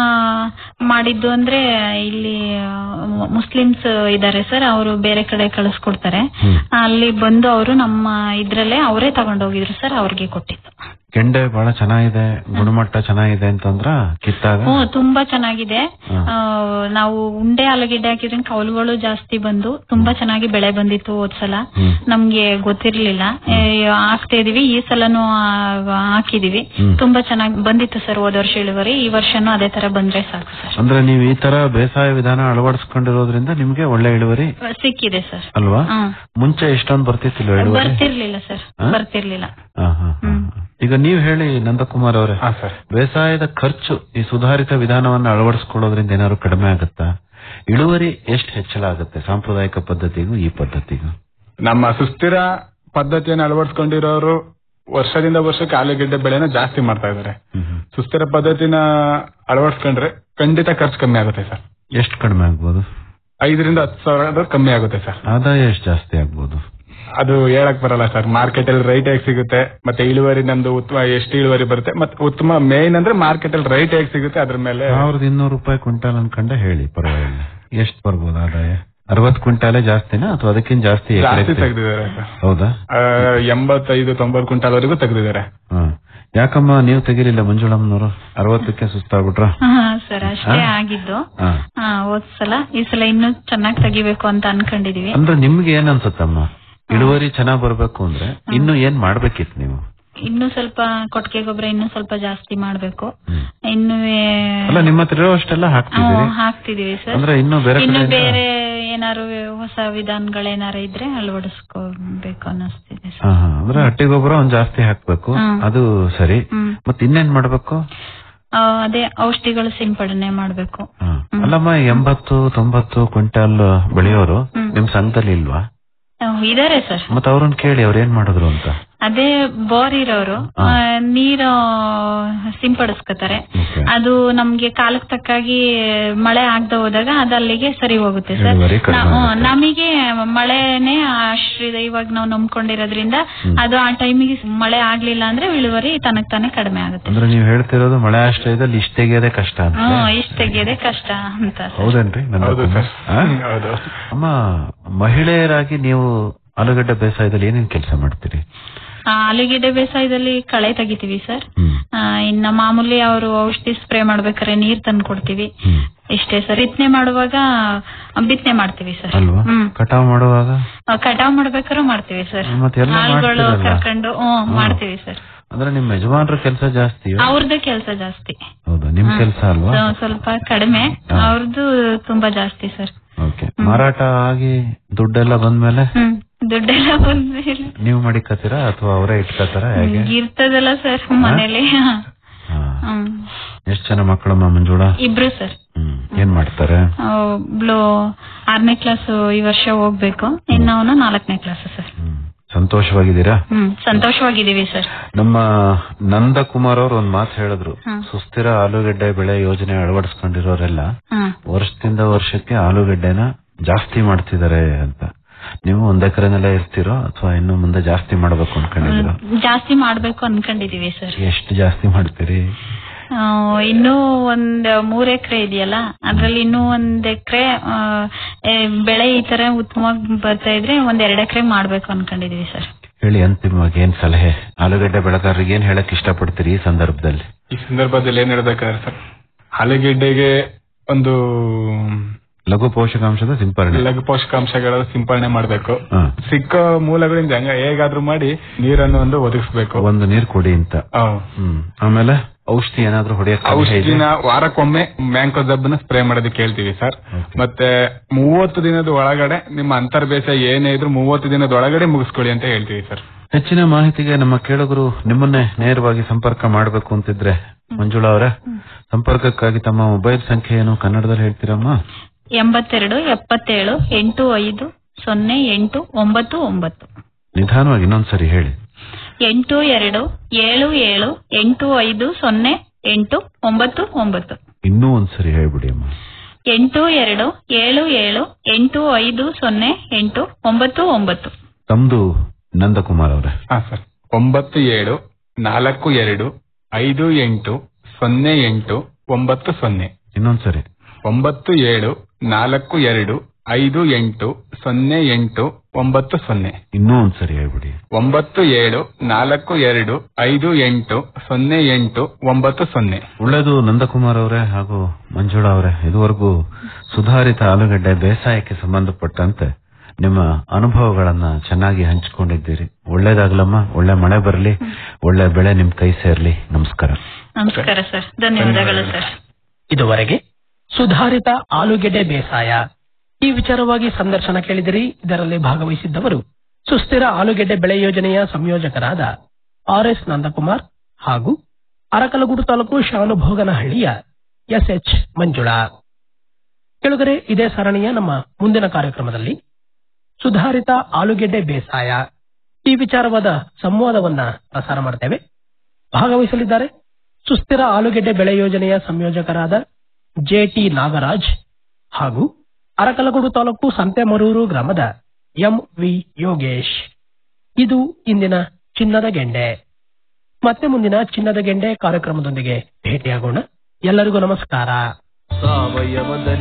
ಮಾಡಿದ್ದು ಅಂದ್ರೆ ಇಲ್ಲಿ ಮುಸ್ಲಿಮ್ಸ್ ಇದಾರೆ ಸರ್ ಅವರು ಬೇರೆ ಕಡೆ ಕಳಿಸ್ಕೊಡ್ತಾರೆ ಅಲ್ಲಿ ಬಂದು ಅವರು ನಮ್ಮ ಇದ್ರಲ್ಲೇ ಅವರೇ ತಗೊಂಡೋಗಿದ್ರು ಸರ್ ಅವ್ರಿಗೆ ಕೊಟ್ಟಿದ್ದು ಗೆಂಡೆ ಬಹಳ ಚೆನ್ನಾಗಿದೆ ಗುಣಮಟ್ಟ ಚೆನ್ನಾಗಿದೆ ಅಂತಂದ್ರ ಕಿತ್ತಾಗ ಹ್ಮ್ ತುಂಬಾ ಚೆನ್ನಾಗಿದೆ ಹ್ಮ್. ಆ, ನಾವು ಉಂಡೆ ಆಲೂಗೆಡ್ಡೆ ಹಾಕಿದ್ರೆ ಕೌಲುಗಳು ಜಾಸ್ತಿ ಬಂದು ತುಂಬಾ ಚೆನ್ನಾಗಿ ಬೆಳೆ ಬಂದಿತ್ತು ಹೋದ್ಸಲ ನಮ್ಗೆ ಗೊತ್ತಿರ್ಲಿಲ್ಲ ಏ, ಹಾಕ್ತಾ ಇದೀವಿ ಈ ಸಲನು ಆ, ಹಾಕಿದೀವಿ ಹ್ಮ್. ತುಂಬಾ ಚೆನ್ನಾಗಿ ಬಂದಿತ್ತು ಸರ್ ಹೋದ ವರ್ಷ ಇಳುವರಿ ಈ ವರ್ಷನೂ ಅದೇ ತರ ಬಂದ್ರೆ ಸಾಕು ಸರ್ ಅಂದ್ರೆ ನೀವು ಈ ತರ ಬೇಸಾಯ ವಿಧಾನ ಅಳವಡಿಸ್ಕೊಂಡಿರೋದ್ರಿಂದ ನಿಮ್ಗೆ ಒಳ್ಳೆ ಇಳುವರಿ ಸಿಕ್ಕಿದೆ ಸರ್ ಅಲ್ವಾ ಹ್ಮ್. ಮುಂಚೆ ಇಷ್ಟೊಂದು ಬರ್ತಿತ್ತಿಲ್ವ ಇಳುವರಿ ಬರ್ತಿರ್ಲಿಲ್ಲ ಸರ್ ಹಾ? ಬರ್ತಿರ್ಲಿಲ್ಲ ಹಾ, ಹಾ, ಹಾ. ಈಗ ನೀವ್ ಹೇಳಿ ನಂದಕುಮಾರ್ ಅವರೇ ಬೇಸಾಯದ ಖರ್ಚು ಈ ಸುಧಾರಿತ ವಿಧಾನವನ್ನ ಅಳವಡಿಸ್ಕೊಳ್ಳೋದ್ರಿಂದ ಏನಾದ್ರು ಕಡಿಮೆ ಆಗುತ್ತಾ ಇಳುವರಿ ಎಷ್ಟು ಹೆಚ್ಚಳ ಆಗುತ್ತೆ ಸಾಂಪ್ರದಾಯಿಕ ಪದ್ಧತಿಗೂ ಈ ಪದ್ಧತಿಗೂ ನಮ್ಮ ಸುಸ್ಥಿರ ಪದ್ಧತಿಯನ್ನು ಅಳವಡಿಸ್ಕೊಂಡಿರೋರು ವರ್ಷದಿಂದ ವರ್ಷಕ್ಕೆ ಆಲೂಗೆಡ್ಡೆ ಬೆಳೆನ ಜಾಸ್ತಿ ಮಾಡ್ತಾ ಇದ್ದಾರೆ ಸುಸ್ಥಿರ ಪದ್ಧತಿನ ಅಳವಡಿಸ್ಕೊಂಡ್ರೆ ಖಂಡಿತ ಖರ್ಚು ಕಮ್ಮಿ ಆಗುತ್ತೆ ಸರ್ ಎಷ್ಟು ಕಡಿಮೆ ಆಗ್ಬೋದು ಐದರಿಂದ ಹತ್ತು ಸಾವಿರ ಕಮ್ಮಿ ಆಗುತ್ತೆ ಸರ್ ಆದಾಯ ಎಷ್ಟು ಜಾಸ್ತಿ ಆಗ್ಬೋದು ಅದು ಹೇಳಕ್ ಬರಲ್ಲ ಸರ್ ಮಾರ್ಕೆಟ್ ಅಲ್ಲಿ ರೈಟ್ ಹೇಗ್ ಸಿಗುತ್ತೆ ಮತ್ತೆ ಇಳುವರಿ ನಮ್ದು ಉತ್ತಮ ಎಷ್ಟು ಇಳುವರಿ ಬರುತ್ತೆ ಮತ್ತೆ ಉತ್ತಮ ಮೇನ್ ಅಂದ್ರೆ ಮಾರ್ಕೆಟ್ ಅಲ್ಲಿ ರೈಟ್ ಹೇಗ್ ಸಿಗುತ್ತೆ ಅದ್ರ ಮೇಲೆ ಸಾವಿರದ ಇನ್ನೂರು ರೂಪಾಯಿ ಕ್ವಿಂಟಾಲ್ ಅನ್ಕೊಂಡೆ ಹೇಳಿ ಪರವಾಗಿಲ್ಲ ಎಷ್ಟು ಬರ್ಬೋದು ಆದಾಯ ಅರವತ್ ಕ್ವಿಂಟಾಲೇ ಜಾಸ್ತಿನಾ ಅಥವಾ ಅದಕ್ಕಿಂತ ಜಾಸ್ತಿ ಎಕರೆ ಜಾಸ್ತಿ ತೆಗ್ದಿದ್ದಾರೆ ಸರ್ ಹೌದಾ ಆ, ಎಂಬತ್ತೈದು ತೊಂಬತ್ತು ಕ್ವಿಂಟಾಲ್ ವರೆಗೂ ತೆಗ್ದಿದ್ದಾರೆ ಹಾ ಯಾಕಮ್ಮ ನೀವು ತೆಗಿಲಿಲ್ಲ ಮಂಜುಳಮ್ಮನವರು ಅರವತ್ತಕ್ಕೆ ಸುಸ್ತಾಗ್ಬಿಟ್ರ ಹಾ ಸರ್ ಅಷ್ಟೇ ಹಾ? ಆಗಿದ್ದು ಹಾ. ಹಾ ಹೋದ್ ಸಲ ಈ ಸಲ ಇನ್ನೂ ಚೆನ್ನಾಗಿ ತೆಗಿಬೇಕು ಅಂತ ಅನ್ಕೊಂಡಿದೀವಿ ಅಂದ್ರೆ ನಿಮ್ಗೆ ಏನ್ ಅನ್ಸುತ್ತಮ್ಮ ಇಳುವರಿ ಚೆನ್ನಾಗ್ ಬರ್ಬೇಕು ಅಂದ್ರೆ ಇನ್ನು ಏನ್ ಮಾಡ್ಬೇಕಿತ್ತು ನೀವು ಇನ್ನು ಸ್ವಲ್ಪ ಕೊಟ್ಟಿಗೆ ಗೊಬ್ಬರ ಇನ್ನೂ ಸ್ವಲ್ಪ ಜಾಸ್ತಿ ಮಾಡ್ಬೇಕು ಇನ್ನು ಅಲ್ಲ ನಿಮ್ಮ ಹತ್ರ ಇರೋಷ್ಟೆಲ್ಲ ಹಾಕ್ತಿದ್ದೀರಿ ಹಾಕ್ತಿದೀವಿ ಸರ್ ಅಂದ್ರೆ ಇನ್ನು ಬೇರೆ ಇನ್ನು ಕಡೆಯಿಂದ- ಬೇರೆ ಏನಾರು ಹೊಸ ವಿಧಾನಗಳೇನಾರು ಇದ್ರೆ ಅಳವಡಿಸ್ಕೋಬೇಕು ಅನ್ನಿಸ್ತಿದೆ ಸರ್ ಹಾ, ಹಾ. ಅಂದ್ರೆ ಹಟ್ಟಿ ಗೊಬ್ಬರ ಒಂದ್ ಜಾಸ್ತಿ ಹಾಕ್ಬೇಕು ಹ್ಮ್. ಅದು ಸರಿ ಹ್ಮ್. ಮತ್ ಇನ್ನೇನ್ ಮಾಡ್ಬೇಕು ಆ, ಅದೇ ಔಷಧಿಗಳು ಸಿಂಪಡಣೆ ಮಾಡ್ಬೇಕು ಅಲ್ಲಮ್ಮ ಎಂಬತ್ತು ತೊಂಬತ್ತು ಕ್ವಿಂಟಾಲ್ ಬೆಳೆಯೋರು ನಿಮ್ ಸಂಘದಲ್ಲಿ ಇಲ್ವಾ ಆ, ಇದಾರೆ ಸರ್ ಮತ್ ಅವ್ರನ್ನ ಕೇಳಿ ಅವ್ರ ಏನ್ ಮಾಡಿದ್ರು ಅಂತ ಅದೇ ಬೋರ್ ಇರೋರು ಆ, ನೀರು ಸಿಂಪಡಿಸ್ಕೊತಾರೆ ಅದು ನಮ್ಗೆ ಕಾಲಕ್ಕೆ ತಕ್ಕಾಗಿ ಮಳೆ ಆಗದೆ ಹೋದಾಗ ಅದು ಅಲ್ಲಿಗೆ ಸರಿ ಹೋಗುತ್ತೆ ಸರ್ ಇಳುವರಿ ಕಡಿಮೆ ನಾ- ಹ್ಮ್, ಆಗುತ್ತೆ. ನಮಗೆ ಮಳೆನೆ ಆಶ್ರಿತ ಇವಾಗ ನಾವು ನಂಬ್ಕೊಂಡಿರೋದ್ರಿಂದ ಅದು ಆ ಟೈಮಿಗೆ ಮಳೆ ಆಗ್ಲಿಲ್ಲ ಅಂದ್ರೆ ಇಳುವರಿ ತನಕ್ ತಾನೇ ಕಡಿಮೆ ಆಗುತ್ತೆ ಅಂದ್ರೆ ನೀವ್ ಹೇಳ್ತಿರೋದು ಮಳೆ ಆಶ್ರಯದಲ್ಲಿ ಇಷ್ಟ ತೆಗಿಯೋದೇ ಕಷ್ಟ ಅಂತ ಹ್ಮ್ ಇಷ್ಟ ತೆಗಿಯೋದೇ ಕಷ್ಟ ಅಂತ ಸರ್. ಹೌದೇನ್ರಿ ನನ್ನ ಹೌದು ಕುಮಾರ್? ಸರ್. ಆ? ಹೌದು ಅಮ್ಮ ಮಹಿಳೆಯರಾಗಿ ನೀವು ಆಲೂಗಡ್ಡೆ ಬೇಸಾಯದಲ್ಲಿ ಏನೇನ್ ಕೆಲಸ ಮಾಡ್ತೀರಿ ಆ, ಆಲೂಗೆಡ್ಡೆ ಬೇಸಾಯದಲ್ಲಿ ಕಳೆ ತೆಗಿತೀವಿ ಸರ್ ಆ, ಇನ್ನ ಮಾಮೂಲಿ ಅವರು ಔಷಧಿ ಸ್ಪ್ರೇ ಮಾಡ್ಬೇಕಾದ್ರೆ ನೀರ್ ತಂದು ಕೊಡ್ತೀವಿ ಇಷ್ಟೇ ಸರ್ ಬಿತ್ತನೆ ಮಾಡುವಾಗ ಬಿತ್ತನೆ ಮಾಡ್ತೀವಿ ಸರ್ ಅಲ್ವಾ ಹ್ಮ್ ಕಟಾವ್ ಮಾಡುವಾಗ ಆ, ಕಟಾವ್ ಮಾಡ್ಬೇಕಾದ್ರೂ ಮಾಡ್ತೀವಿ ಸರ್ ಮತ್ತೆಲ್ಲ ಆಳುಗಳು ಮಾಡ್ತೀರಲ್ಲ. ಕರ್ಕೊಂಡು ಹ್ಮ್ ಮಾಡ್ತೀವಿ ಸರ್ ಅಂದ್ರೆ ನಿಮ್ ಯಜಮಾನ್ರ ಕೆಲಸ ಜಾಸ್ತಿ ಅವ್ರದ್ದು ಕೆಲಸ ಜಾಸ್ತಿ ಹೌದಾ ನಿಮ್ ಹ್ಮ್. ಕೆಲಸ ಅಲ್ವಾ ಸೊ- ಸ್ವಲ್ಪ ಕಡಿಮೆ ಅವ್ರದ್ದು ತುಂಬಾ ಜಾಸ್ತಿ ಸರ್ ಓಕೆ ಮಾರಾಟ ಆಗಿ ದುಡ್ಡೆಲ್ಲ ಬಂದ್ಮೇಲೆ ಹ್ಮ್ ದುಡ್ಡೆಲ್ಲ ಬಂದ್ಮೇಲೆ ನೀವು ಮಡಿಕತ್ತೀರಾ ಅಥವಾ ಅವರೇ ಇಟ್ಕೋತಾರ ಹೇಗೆ ಇರ್ತದಲ್ಲ ಸರ್ ಮನೇಲಿ ಹ್ಮ್ ಎಷ್ಟ್ ಜನ ಮಕ್ಕಳಮ್ಮ ಮಂಜುಳ ಇಬ್ರು ಸರ್ ಏನ್ ಮಾಡ್ತಾರೆ ಒಬ್ಳು ಆರನೇ ಕ್ಲಾಸ್ ಈ ವರ್ಷ ಹೋಗ್ಬೇಕು ಇನ್ನವನು ನಾಲ್ಕನೇ ಕ್ಲಾಸ್ ಸರ್ ಸಂತೋಷವಾಗಿದ್ದೀರಾ ಹ್ಮ್ ಸಂತೋಷವಾಗಿದ್ದೀವಿ ಸರ್ ನಮ್ಮ ನಂದಕುಮಾರ್ ಅವ್ರು ಒಂದ್ ಮಾತು ಹೇಳಿದ್ರು ಹ್ಮ್. ಸುಸ್ಥಿರ ಆಲೂಗಡ್ಡೆ ಬೆಳೆ ಯೋಜನೆ ಅಳವಡಿಸ್ಕೊಂಡಿರೋರೆಲ್ಲ ಹ್ಮ್ ವರ್ಷದಿಂದ ವರ್ಷಕ್ಕೆ ಆಲೂಗಡ್ಡೆನ ಜಾಸ್ತಿ ಮಾಡ್ತಿದ್ದಾರೆ ಅಂತ ನೀವು ಒಂದ್ ಎಕರೆನೆಲ್ಲ ಇರ್ತೀರೋ ಅಥವಾ ಇನ್ನು ಮುಂದೆ ಜಾಸ್ತಿ ಮಾಡ್ಬೇಕು ಅನ್ಕೊಂಡಿದ್ದೀರೋ ಜಾಸ್ತಿ ಮಾಡ್ಬೇಕು ಅನ್ಕೊಂಡಿದೀವಿ ಸರ್ ಎಷ್ಟು ಜಾಸ್ತಿ ಮಾಡ್ತೀರಿ ಆ, ಇನ್ನೂ ಒಂದ್ ಮೂರ್ ಎಕರೆ ಇದೆಯಲ್ಲ ಅದ್ರಲ್ಲಿ ಇನ್ನೂ ಒಂದ್ ಎಕರೆ ಬೆಳೆ ಈ ತರ ಉತ್ತಮವಾಗಿ ಬರ್ತಾ ಇದ್ರೆ ಒಂದ್ ಎರಡ್ ಎಕರೆ ಮಾಡ್ಬೇಕು ಅನ್ಕೊಂಡಿದೀವಿ ಸರ್ ಹೇಳಿ ಅಂತಿಮವಾಗಿ ಏನ್ ಸಲಹೆ ಆಲೂಗಡ್ಡೆ ಬೆಳೆಗಾರರಿಗೆ ಏನ್ ಹೇಳಕ್ ಇಷ್ಟಪಡ್ತೀರಿ ಈ ಸಂದರ್ಭದಲ್ಲಿ ಈ ಸಂದರ್ಭದಲ್ಲಿ ಏನ್ ಹೇಳ್ಬೇಕಾದ್ರೆ ಸರ್ ಆಲೂಗೆಡ್ಡೆಗೆ ಒಂದು ಲಘು ಪೋಷಕಾಂಶದ ಸಿಂಪರಣೆ ಲಘು ಪೋಷಕಾಂಶಗಳ ಸಿಂಪರಣೆ ಮಾಡಬೇಕು ಹಾ. ಸಿಕ್ಕ ಮೂಲಗಳಿಂದ ಹೆಂಗ ಹೇಗಾದ್ರೂ ಮಾಡಿ ನೀರನ್ನು ಒಂದು ಒದಗಿಸ್ಬೇಕು ಒಂದು ನೀರ್ ಕೊಡಿ ಅಂತ ಹ್ಮ್ ಆಮೇಲೆ ಔಷಧಿ ಏನಾದ್ರೂ ಹೊಡೆಯಕ್ ಔಷಧಿನ ವಾರಕ್ಕೊಮ್ಮೆ ಮ್ಯಾಂಕೋ ಜಬ್ಬನ ಸ್ಪ್ರೇ ಮಾಡೋದಕ್ಕೆ ಹೇಳ್ತೀವಿ ಸರ್ ಮತ್ತೆ ಮೂವತ್ತು ದಿನದ ಒಳಗಡೆ ನಿಮ್ಮ ಅಂತರ್ ಬೇಸಾಯ ಏನೇ ಇದ್ರು ಮೂವತ್ತು ದಿನದ ಒಳಗಡೆ ಮುಗಿಸ್ಕೊಳ್ಳಿ ಅಂತ ಹೇಳ್ತೀವಿ ಸರ್ ಹೆಚ್ಚಿನ ಮಾಹಿತಿಗೆ ನಮ್ಮ ಕೇಳುಗರು ನಿಮ್ಮನ್ನೇ ನೇರವಾಗಿ ಸಂಪರ್ಕ ಮಾಡಬೇಕು ಅಂತಿದ್ರೆ ಮಂಜುಳಾ ಅವರೇ ಸಂಪರ್ಕಕ್ಕಾಗಿ ತಮ್ಮ ಮೊಬೈಲ್ ಸಂಖ್ಯೆ ಏನು ಕನ್ನಡದಲ್ಲಿ ಹೇಳ್ತೀರಮ್ಮ ಎಂಬತ್ತೆರಡು ಎಪ್ಪತ್ತೇಳು ಎಂಟು ಐದು ಸೊನ್ನೆ ಎಂಟು ಒಂಬತ್ತು ಒಂಬತ್ತು ನಿಧಾನವಾಗಿ ಇನ್ನೊಂದ್ಸರಿ ಹೇಳಿ ಎಂಟು ಎರಡು ಏಳು ಏಳು ಎಂಟು ಐದು ಸೊನ್ನೆ ಎಂಟು ಒಂಬತ್ತು ಒಂಬತ್ತು ಇನ್ನೂ ಒಂದ್ಸರಿ ಹೇಳ್ಬಿಡಿ ಅಮ್ಮ ಎಂಟು ಎರಡು ಏಳು ಏಳು ಎಂಟು ಐದು ಸೊನ್ನೆ ಎಂಟು ಒಂಬತ್ತು ಒಂಬತ್ತು ತಮ್ದು ನಂದಕುಮಾರ್ ಅವರೇ ಹಾ ಸರ್ ಒಂಬತ್ತು ಏಳು ನಾಲ್ಕು ಎರಡು ಐದು ಎಂಟು ಸೊನ್ನೆ ಎಂಟು ಒಂಬತ್ತು ಸೊನ್ನೆ ಇನ್ನೊಂದ್ಸರಿ ಒಂಬತ್ತು ಏಳು ನಾಲ್ಕು ಎರಡು ಐದು ಎಂಟು ಸೊನ್ನೆ ಎಂಟು ಒಂಬತ್ತು ಸೊನ್ನೆ ಇನ್ನೂ ಒಂದ್ಸರಿ ಹೇಳ್ಬಿಡಿ ಒಂಬತ್ತು ಏಳು ನಾಲ್ಕು ಎರಡು ಐದು ಎಂಟು ಸೊನ್ನೆ ಎಂಟು ಒಂಬತ್ತು ಸೊನ್ನೆ ಒಳ್ಳೆಯದು ನಂದಕುಮಾರ್ ಅವರೇ ಹಾಗೂ ಮಂಜುಳಾ ಅವರೇ ಇದುವರೆಗೂ ಸುಧಾರಿತ ಆಲೂಗಡ್ಡೆ ಬೇಸಾಯಕ್ಕೆ ಸಂಬಂಧಪಟ್ಟಂತೆ ನಿಮ್ಮ ಅನುಭವಗಳನ್ನ ಚೆನ್ನಾಗಿ ಹಂಚಿಕೊಂಡಿದ್ದೀರಿ ಒಳ್ಳೇದಾಗ್ಲಮ್ಮ ಒಳ್ಳೆ ಮಳೆ ಬರಲಿ ಒಳ್ಳೆ ಬೆಳೆ ನಿಮ್ ಕೈ ಸೇರ್ಲಿ ನಮಸ್ಕಾರ ನಮಸ್ಕಾರ ಸರ್ ಧನ್ಯವಾದಗಳು ಸರ್ ಇದುವರೆಗೆ ಸುಧಾರಿತ ಆಲೂಗೆಡ್ಡೆ ಬೇಸಾಯ ಈ ವಿಚಾರವಾಗಿ ಸಂದರ್ಶನ ಕೇಳಿದಿರಿ ಇದರಲ್ಲಿ ಭಾಗವಹಿಸಿದ್ದವರು ಸುಸ್ಥಿರ ಆಲೂಗೆಡ್ಡೆ ಬೆಳೆ ಯೋಜನೆಯ ಸಂಯೋಜಕರಾದ ಆರ್ ಎಸ್ ನಂದಕುಮಾರ್ ಹಾಗೂ ಅರಕಲಗೂಡು ತಾಲೂಕು ಶಾನುಭೋಗನಹಳ್ಳಿಯ ಎಸ್ ಎಚ್ ಮಂಜುಳಾ ಕೆಳಗರೆ ಇದೇ ಸರಣಿಯ ನಮ್ಮ ಮುಂದಿನ ಕಾರ್ಯಕ್ರಮದಲ್ಲಿ ಸುಧಾರಿತ ಆಲೂಗೆಡ್ಡೆ ಬೇಸಾಯ ಈ ವಿಚಾರವಾದ ಸಂವಾದವನ್ನ ಪ್ರಸಾರ ಮಾಡ್ತೇವೆ ಭಾಗವಹಿಸಲಿದ್ದಾರೆ ಸುಸ್ಥಿರ ಆಲೂಗೆಡ್ಡೆ ಬೆಳೆ ಯೋಜನೆಯ ಸಂಯೋಜಕರಾದ ಜೆಟಿ ನಾಗರಾಜ್ ಹಾಗೂ ಅರಕಲಗೂಡು ತಾಲೂಕು ಸಂತೆಮರೂರು ಗ್ರಾಮದ ಎಂ ವಿ ಯೋಗೇಶ್ ಇದು ಇಂದಿನ ಚಿನ್ನದ ಗೆಂಡೆ ಮತ್ತೆ ಮುಂದಿನ ಚಿನ್ನದ ಗೆಂಡೆ ಕಾರ್ಯಕ್ರಮದೊಂದಿಗೆ ಭೇಟಿಯಾಗೋಣ ಎಲ್ಲರಿಗೂ ನಮಸ್ಕಾರ ಸಾವಯವದಲ್ಲಿ